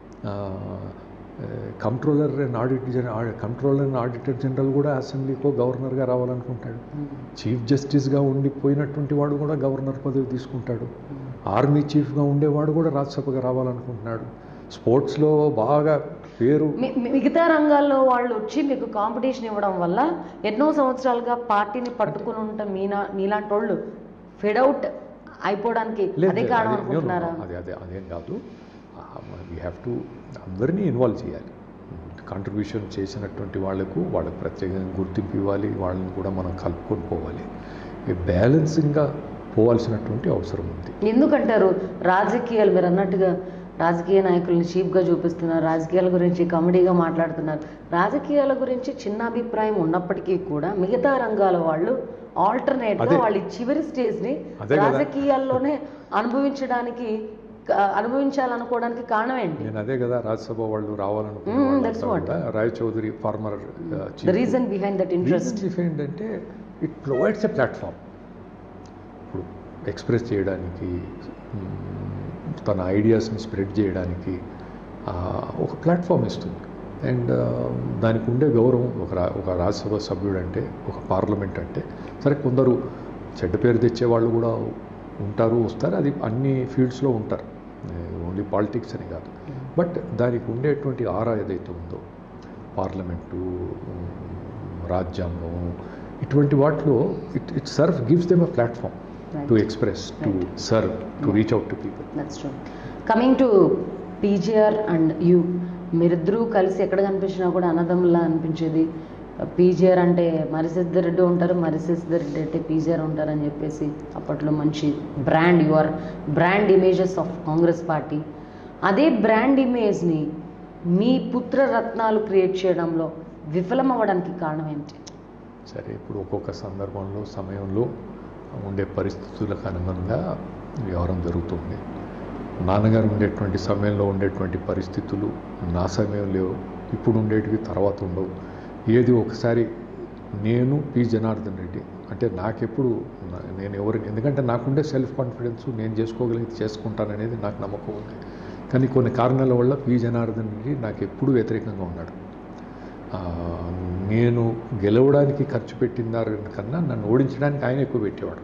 controller and auditor general controller and auditor general కూడా అసెంబ్లీకో గవర్నర్గా రావాలనుకుంటాడు చీఫ్ జస్టిస్గా ఉండిపోయినటువంటి వాడు కూడా గవర్నర్ పదవి తీసుకుంటాడు ఆర్మీ చీఫ్గా ఉండేవాడు కూడా రాజ్యసభగా రావాలనుకుంటున్నాడు స్పోర్ట్స్లో బాగా పేరు మి- మి- మిగతా రంగాల్లో వాళ్ళు వచ్చి మీకు కాంపిటీషన్ ఇవ్వడం వల్ల ఎన్నో సంవత్సరాలుగా పార్టీని పట్టుకుని ఉంటాం మీనా మీలాంటి వాళ్ళు ఫెడ్ అవుట్ అయిపోవడానికి లేదు, అదే లేదు, కారణం అదే- no, no, అనుకుంటున్నారా no, అదే అదే అదేం కాదు వీ హ్యావ్ టు అందరినీ ఇన్వాల్వ్ చేయాలి కాంట్రిబ్యూషన్ చేసినటువంటి వాళ్లకు వాళ్ళకి ప్రత్యేకంగా గుర్తింపు ఇవ్వాలి వాళ్ళని కూడా మనం కలుపుకొని పోవాలి బ్యాలెన్సింగ్గా పోవాల్సినటువంటి అవసరం ఉంది ఎందుకంటారు రాజకీయాలు మీరు అన్నట్టుగా రాజకీయ నాయకుల్ని చీప్గా చూపిస్తున్నారు రాజకీయాల గురించి కామెడీగా మాట్లాడుతున్నారు రాజకీయాల గురించి చిన్న అభిప్రాయం ఉన్నప్పటికీ కూడా మిగతా రంగాల వాళ్ళు ఆల్టర్నేట్ గా అదే. వాళ్ళ ఈ చివరి స్టేజ్ ని అదే కదా. రాజకీయాల్లోనే అనుభవించడానికి క- అనుభవించాలనుకోవడానికి కారణం ఏంటి నేను అదే కదా రాజ్యసభ వాళ్ళు Mm, రావాలనుకున్న that's what. Rai Chaudhary former the reason behind that interest defend అంటే ఇట్ ప్రొవైడ్స్ ఎ ప్లాట్ఫామ్ ఇప్పుడు ఎక్స్ప్రెస్ చేయడానికి మ్, తన ఐడియాస్ని స్ప్రెడ్ చేయడానికి ఆ, ఒక ప్లాట్ఫామ్ ఇస్తుంది అండ్ దానికి ఉండే గౌరవం ఒక రా ఒక రాజ్యసభ సభ్యుడు అంటే ఒక పార్లమెంట్ అంటే సరే కొందరు చెడ్డ పేరు తెచ్చే వాళ్ళు కూడా ఉంటారు వస్తారు అది అన్ని ఫీల్డ్స్లో ఉంటారు ఓన్లీ పాలిటిక్స్ అని కాదు బట్ దానికి ఉండేటువంటి ఆరా ఏదైతే ఉందో పార్లమెంటు మ్, రాజ్యాంగం ఇటువంటి వాటిలో it it serve gives them a platform Right. To express to Right. Serve to reach out to people that's true coming to PGR and you మీరిద్దరూ కలిసి ఎక్కడ కనిపించినా కూడా అన్నదమ్ములా అనిపించేది పీజీఆర్ అంటే మరిసిద్ధర్ రెడ్డి ఉంటారు మరిసిద్ధర్ రెడ్డి అంటే పీజీఆర్ ఉంటారని చెప్పేసి అప్పట్లో మంచి brand your brand images of Congress party అదే బ్రాండ్ ఇమేజ్ని మీ పుత్ర రత్నాలు క్రియేట్ చేయడంలో విఫలం అవ్వడానికి కారణం ఏంటి సరే ఇప్పుడు ఒక్కొక్క సందర్భంలో సమయంలో ఉండే పరిస్థితులకు అనుగుణంగా వ్యవహారం జరుగుతుంది నాన్నగారు ఉండేటువంటి సమయంలో ఉండేటువంటి పరిస్థితులు నా సమయంలో ఇప్పుడు ఉండేటివి తర్వాత ఉండవు ఏది ఒకసారి నేను పి జనార్దన్ రెడ్డి అంటే నాకెప్పుడు నా- నేను ఎవరిని ఎందుకంటే నాకుండే సెల్ఫ్ కాన్ఫిడెన్స్ నేను చేసుకోగలిగి చేసుకుంటాననేది నాకు నమ్మకం ఉంది కానీ కొన్ని కారణాల వల్ల పి జనార్దన్ రెడ్డి నాకు ఎప్పుడు వ్యతిరేకంగా ఉన్నాడు ఆ, నేను గెలవడానికి ఖర్చు పెట్టిన దాని కన్నా నన్ను ఓడించడానికి ఆయన ఎక్కువ పెట్టేవాడు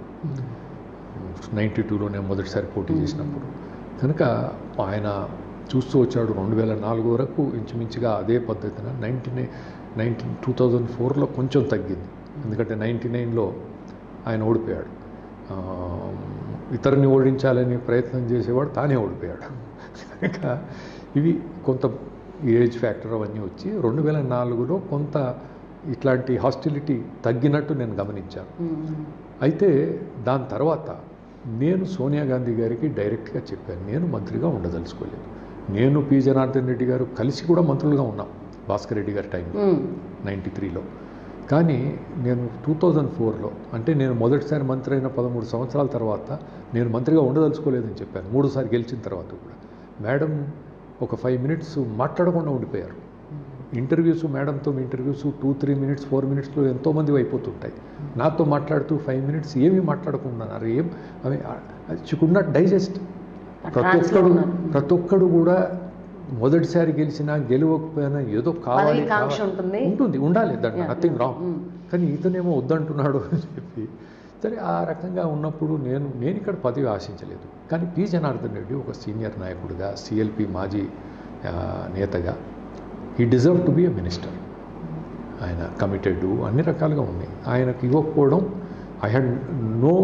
నైంటీ టూలో నేను మొదటిసారి పోటీ చేసినప్పుడు కనుక ఆయన చూస్తూ వచ్చాడు రెండు వేల నాలుగు వరకు ఇంచుమించుగా అదే పద్ధతిన నైన్టీ నైన్టీన్ టూ థౌజండ్ ఫోర్లో కొంచెం తగ్గింది ఎందుకంటే నైంటీ నైన్లో ఆయన ఓడిపోయాడు ఆ, ఇతరుని ఓడించాలని ప్రయత్నం చేసేవాడు తానే ఓడిపోయాడు కనుక ఇవి కొంత ఏజ్ ఫ్యాక్టర్ అవన్నీ వచ్చి రెండు వేల నాలుగులో కొంత ఇట్లాంటి హాస్టిలిటీ తగ్గినట్టు నేను గమనించాను మ్మ్. అయితే దాని తర్వాత నేను సోనియా గాంధీ గారికి డైరెక్ట్గా చెప్పాను నేను మంత్రిగా ఉండదలుచుకోలేదు నేను పి జనార్దన్ రెడ్డి గారు కలిసి కూడా మంత్రులుగా ఉన్నాం భాస్కర్ రెడ్డి గారి టైంలో మ్మ్. నైంటీ త్రీలో కానీ నేను టూ థౌజండ్ ఫోర్లో అంటే నేను మొదటిసారి మంత్రి అయిన పదమూడు సంవత్సరాల తర్వాత నేను మంత్రిగా ఉండదలుచుకోలేదని చెప్పాను మూడోసారి గెలిచిన తర్వాత కూడా మేడం ఒక ఫైవ్ మినిట్స్ మాట్లాడకుండా ఉండిపోయారు ఇంటర్వ్యూస్ మేడంతో interviews two three minutes four మినిట్స్లో ఎంతోమంది అయిపోతుంటాయి నాతో మాట్లాడుతూ ఫైవ్ మినిట్స్ ఏమీ మాట్లాడకుండా ఉన్నారు ఏం అవి షీ కుడ్ నాట్ డైజెస్ట్ ప్రతి Trance లో ఒక్కడు ఉన్నారు. ప్రతి ఒక్కడు కూడా మొదటిసారి గెలిచినా గెలవకపోయినా ఏదో కావాలి పదవి కాంక్ష కావాలి. ఉంటుంది. ఉంటుంది ఉండాలి దాంట్లో Yeah, nothing yeah. Wrong Mm. కానీ ఇతనేమో వద్దంటున్నాడు అని చెప్పి సరే ఆ రకంగా ఉన్నప్పుడు నేను నేను ఇక్కడ పదవి ఆశించలేదు కానీ పి జనార్దన్ రెడ్డి ఒక సీనియర్ నాయకుడిగా సిఎల్పి మాజీ ఆ, నేతగా ఈ deserve to be a minister ఆయన కమిటెడ్ అన్ని రకాలుగా ఉన్నాయి ఆయనకు ఇవ్వకపోవడం I had no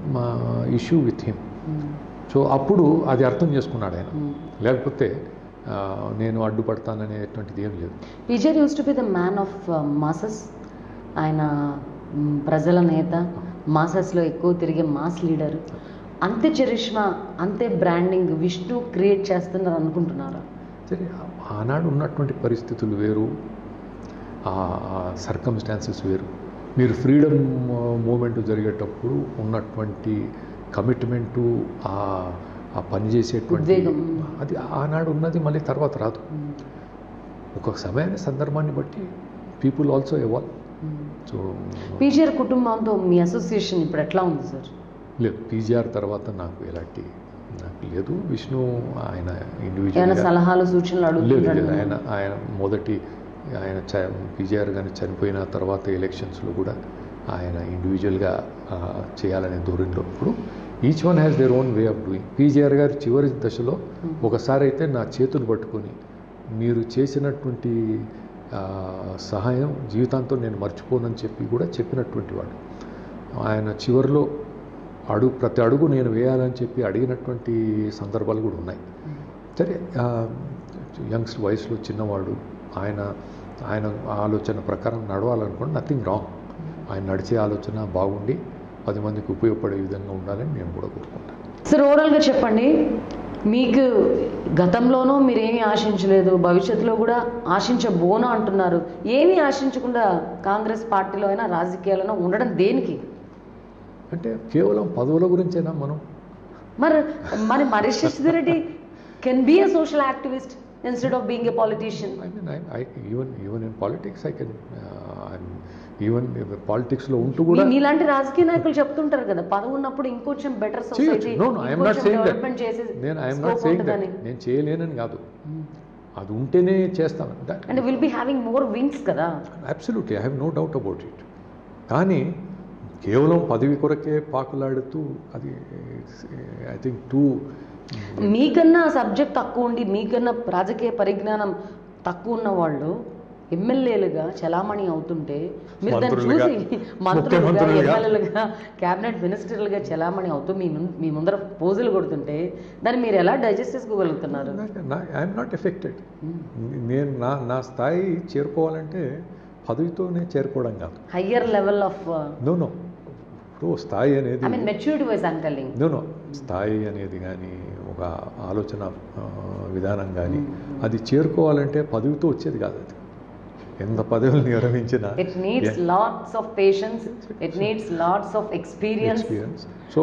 issue with him so అప్పుడు అది అర్థం చేసుకున్నాడు ఆయన లేకపోతే ఆ, నేను అడ్డుపడతాననేటువంటిది ఏం లేదు Vijay use to be the man of masses ఆయన మ్, ప్రజల నేత మాసెస్లో ఎక్కువ తిరిగే మాస్ లీడర్ అంతే చరిష్మా అంతే బ్రాండింగ్ విష్ణు క్రియేట్ చేస్తున్నారు అనుకుంటున్నారా సరే ఆనాడు ఉన్నటువంటి పరిస్థితులు వేరు ఆ సర్కమ్స్టాన్సెస్ వేరు మీరు ఫ్రీడమ్ మూమెంట్ జరిగేటప్పుడు ఉన్నటువంటి కమిట్మెంటు ఆ ఆ పని చేసేటువంటి ఉద్వేగం. అది ఆనాడు ఉన్నది మళ్ళీ తర్వాత రాదు మ్, ఒక సమయాన్ని సందర్భాన్ని బట్టి పీపుల్ ఆల్సో ఎవాల్వ్ మ్. సో పీజీఆర్ కుటుంబంతో మీ అసోసియేషన్ ఇప్పుడు ఎట్లా ఉంది సార్ లేదు పీజీఆర్ తర్వాత నాకు ఎలాంటి నాకు లేదు విష్ణు ఆయన ఏమైనా ఇండివిజువల్ సలహాలు సూచనలు లేదు అడుగుతుంటాడు లేదు ఆయన ఆయన మొదటి ఆయన చ పీజీఆర్ గారిని చనిపోయిన తర్వాత ఎలక్షన్స్లో కూడా ఆయన ఇండివిజువల్గా ఆ, చేయాలనే ధోరణిలో ఇప్పుడు each one has their own way of doing PGR గారి చివరి దశలో ఒకసారి అయితే నా చేతులు పట్టుకొని మీరు చేసినటువంటి ఆ, సహాయం జీవితాంతం నేను మర్చిపోనని చెప్పి కూడా చెప్పినటువంటి వాడు ఆయన చివరిలో అడుగు ప్రతి అడుగు నేను వేయాలని చెప్పి అడిగినటువంటి సందర్భాలు కూడా ఉన్నాయి సరే యంగ్స్ వయసులో చిన్నవాడు ఆయన ఆయన ఆలోచన ప్రకారం నడవాలనుకోండి నథింగ్ రాంగ్ ఆయన నడిచే ఆలోచన బాగుండి పది మందికి ఉపయోగపడే విధంగా ఉండాలని నేను కూడా కోరుకుంటాను సార్ ఓవరాల్గా చెప్పండి మీకు గతంలోనూ మీరేమీ ఆశించలేదు భవిష్యత్తులో కూడా ఆశించబోను అంటున్నారు ఏమీ ఆశించకుండా కాంగ్రెస్ పార్టీలో అయినా రాజకీయాలలో ఉండడం దేనికి అంటే కేవలం పదవుల గురించేనా మనం మరి మరి మరీష్ Reddy can be a social activist instead of being a politician I mean I I even even in politics I can even పాలిటిక్స్లో ఉంటూ కూడా మీలాంటి రాజకీయ నాయకులు చెప్తుంటారు కదా పదవి ఉన్నప్పుడు ఇంకొంచెం బెటర్ చేయొచ్చు society no no I'm not saying that development చేసే నేను I'm not scope saying that ఉంటుందని నేను చేయలేనని కాదు అది ఉంటేనే చేస్తాను and will be having more wings కదా absolutely I have no doubt about it కానీ కేవలం పదవి కొరకే పాకులాడుతూ అది ఐ థింక్ టూ మీకన్నా సబ్జెక్ట్ తక్కువ ఉండి మీకన్నా రాజకీయ పరిజ్ఞానం తక్కువ ఉన్న వాళ్ళు ఎమ్మెల్యేలుగా చలామణి అవుతుంటే మీరు దాన్ని మంత్రులుగా, చూసి మంత్రులుగా ముఖ్యమంత్రులుగా. ఎమ్మెల్యేలుగా క్యాబినెట్ మినిస్టర్లుగా చలామణి అవుతూ మీ ముం- మీ ముందర పోజులు కొడుతుంటే దాన్ని మీరు ఎలా డైజెస్ట్ చేసుకోగలుగుతున్నారు ఐఎమ్ నాట్ ఎఫెక్టెడ్ నేను నా నా స్థాయి చేరుకోవాలంటే పదవితోనే చేరుకోవడం కాదు higher level of no no ఇప్పుడు స్థాయి అనేది I mean maturity wise I'm telling no no స్థాయి అనేది కానీ ఒక ఆలోచన ఆ, విధానం కానీ అది చేరుకోవాలంటే పదవితో వచ్చేది కాదు అది ఎంత పదవులు నిర్వహించినా it needs lots of patience it needs lots of experience experience so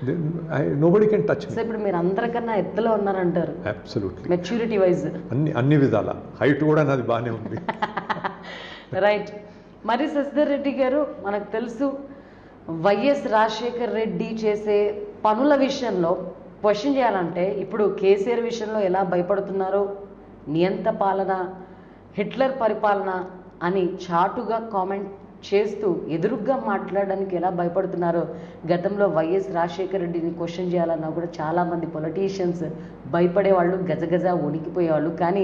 nobody can touch so ఇప్పుడు మీరు అందరికన్నా ఎత్తులో ఉన్నారంటారు అబ్సల్యూట్లీ మెచ్యూరిటీ వైజ్ అన్ని అన్ని విధాల హైట్ కూడా నాది బాగానే ఉంది రైట్ మరి శశిధర్ రెడ్డి గారు మనకు తెలుసు వైఎస్ రాజశేఖర్ రెడ్డి చేసే పనుల విషయంలో క్వశ్చన్ చేయాలంటే ఇప్పుడు కేసీఆర్ విషయంలో ఎలా భయపడుతున్నారో నియంత పాలన హిట్లర్ పరిపాలన అని చాటుగా కామెంట్ చేస్తూ ఎదురుగ్గా మాట్లాడడానికి ఎలా భయపడుతున్నారో గతంలో వైఎస్ రాజశేఖర రెడ్డిని క్వశ్చన్ చేయాలన్నా కూడా చాలామంది పొలిటీషియన్స్ భయపడేవాళ్ళు గజగజ వణికిపోయేవాళ్ళు కానీ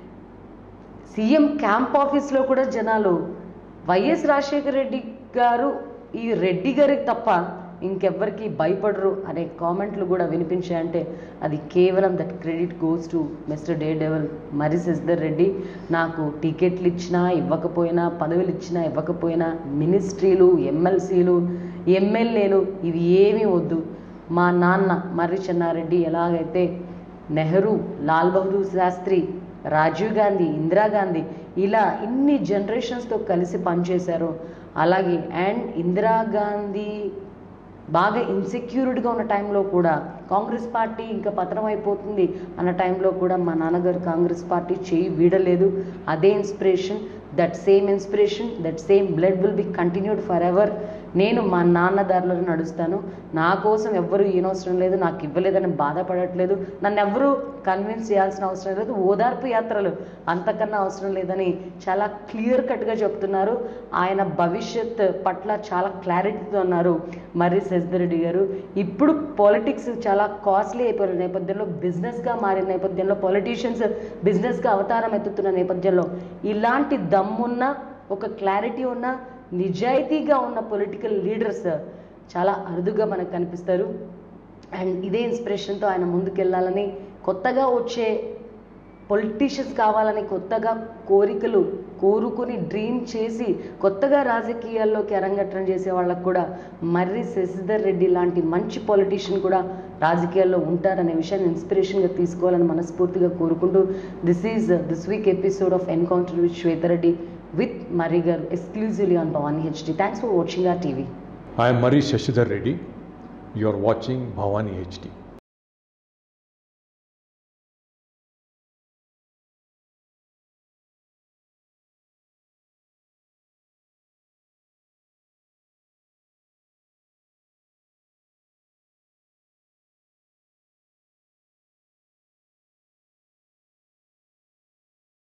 సీఎం క్యాంప్ ఆఫీస్లో కూడా జనాలు వైఎస్ రాజశేఖర రెడ్డి గారు ఈ రెడ్డి గారికి తప్ప ఇంకెవ్వరికి భయపడరు అనే కామెంట్లు కూడా వినిపించాయంటే అది కేవలం that credit goes to mister డే డెవల్ మరి శశిధర్ రెడ్డి నాకు టికెట్లు ఇచ్చినా ఇవ్వకపోయినా పదవులు ఇచ్చినా ఇవ్వకపోయినా మినిస్ట్రీలు ఎమ్మెల్సీలు ఎమ్మెల్యేలు ఇవి ఏమీ వద్దు మా నాన్న మర్రి చెన్నారెడ్డి ఎలాగైతే నెహ్రూ లాల్ బహదూర్ శాస్త్రి రాజీవ్ గాంధీ ఇందిరాగాంధీ ఇలా ఇన్ని జనరేషన్స్తో కలిసి పనిచేశారు అలాగే అండ్ ఇందిరాగాంధీ బాగా ఇన్సెక్యూర్డ్గా ఉన్న టైంలో కూడా కాంగ్రెస్ పార్టీ ఇంకా పతనం అయిపోతుంది అన్న టైంలో కూడా మా నాన్నగారు కాంగ్రెస్ పార్టీ చేయి వీడలేదు అదే inspiration that same inspiration that same blood will be continued for ever నేను మా నాన్న దారిలో నడుస్తాను నా కోసం ఎవ్వరు ఈయనవసరం లేదు నాకు ఇవ్వలేదని బాధపడట్లేదు నన్ను ఎవరు కన్విన్స్ చేయాల్సిన అవసరం లేదు ఓదార్పు యాత్రలు అంతకన్నా అవసరం లేదని చాలా క్లియర్ కట్గా చెప్తున్నారు ఆయన భవిష్యత్ పట్ల చాలా క్లారిటీతో ఉన్నారు మర్రి శశిధరెడ్డి గారు ఇప్పుడు పాలిటిక్స్ చాలా కాస్ట్లీ అయిపోయిన నేపథ్యంలో బిజినెస్గా మారిన నేపథ్యంలో పొలిటీషియన్స్ బిజినెస్గా అవతారం ఎత్తుతున్న నేపథ్యంలో ఇలాంటి దమ్మున్న ఒక క్లారిటీ ఉన్న నిజాయితీగా ఉన్న పొలిటికల్ లీడర్స్ చాలా అరుదుగా మనకు కనిపిస్తారు అండ్ ఇదే ఇన్స్పిరేషన్తో ఆయన ముందుకెళ్ళాలని కొత్తగా వచ్చే పొలిటీషియన్స్ కావాలని కొత్తగా కోరికలు కోరుకుని డ్రీమ్ చేసి కొత్తగా రాజకీయాల్లోకి అరంగట్రం చేసే వాళ్ళకు కూడా మర్రి శశిధర్ రెడ్డి లాంటి మంచి పొలిటీషియన్ కూడా రాజకీయాల్లో ఉంటారనే విషయాన్ని ఇన్స్పిరేషన్గా తీసుకోవాలని మనస్ఫూర్తిగా కోరుకుంటూ this is this week episode of encounter with Shweta Reddy with Marri garu exclusively on Bhavani HD thanks for watching R TV I am Murray Shashidhar Reddy. You are watching Bhavani HD.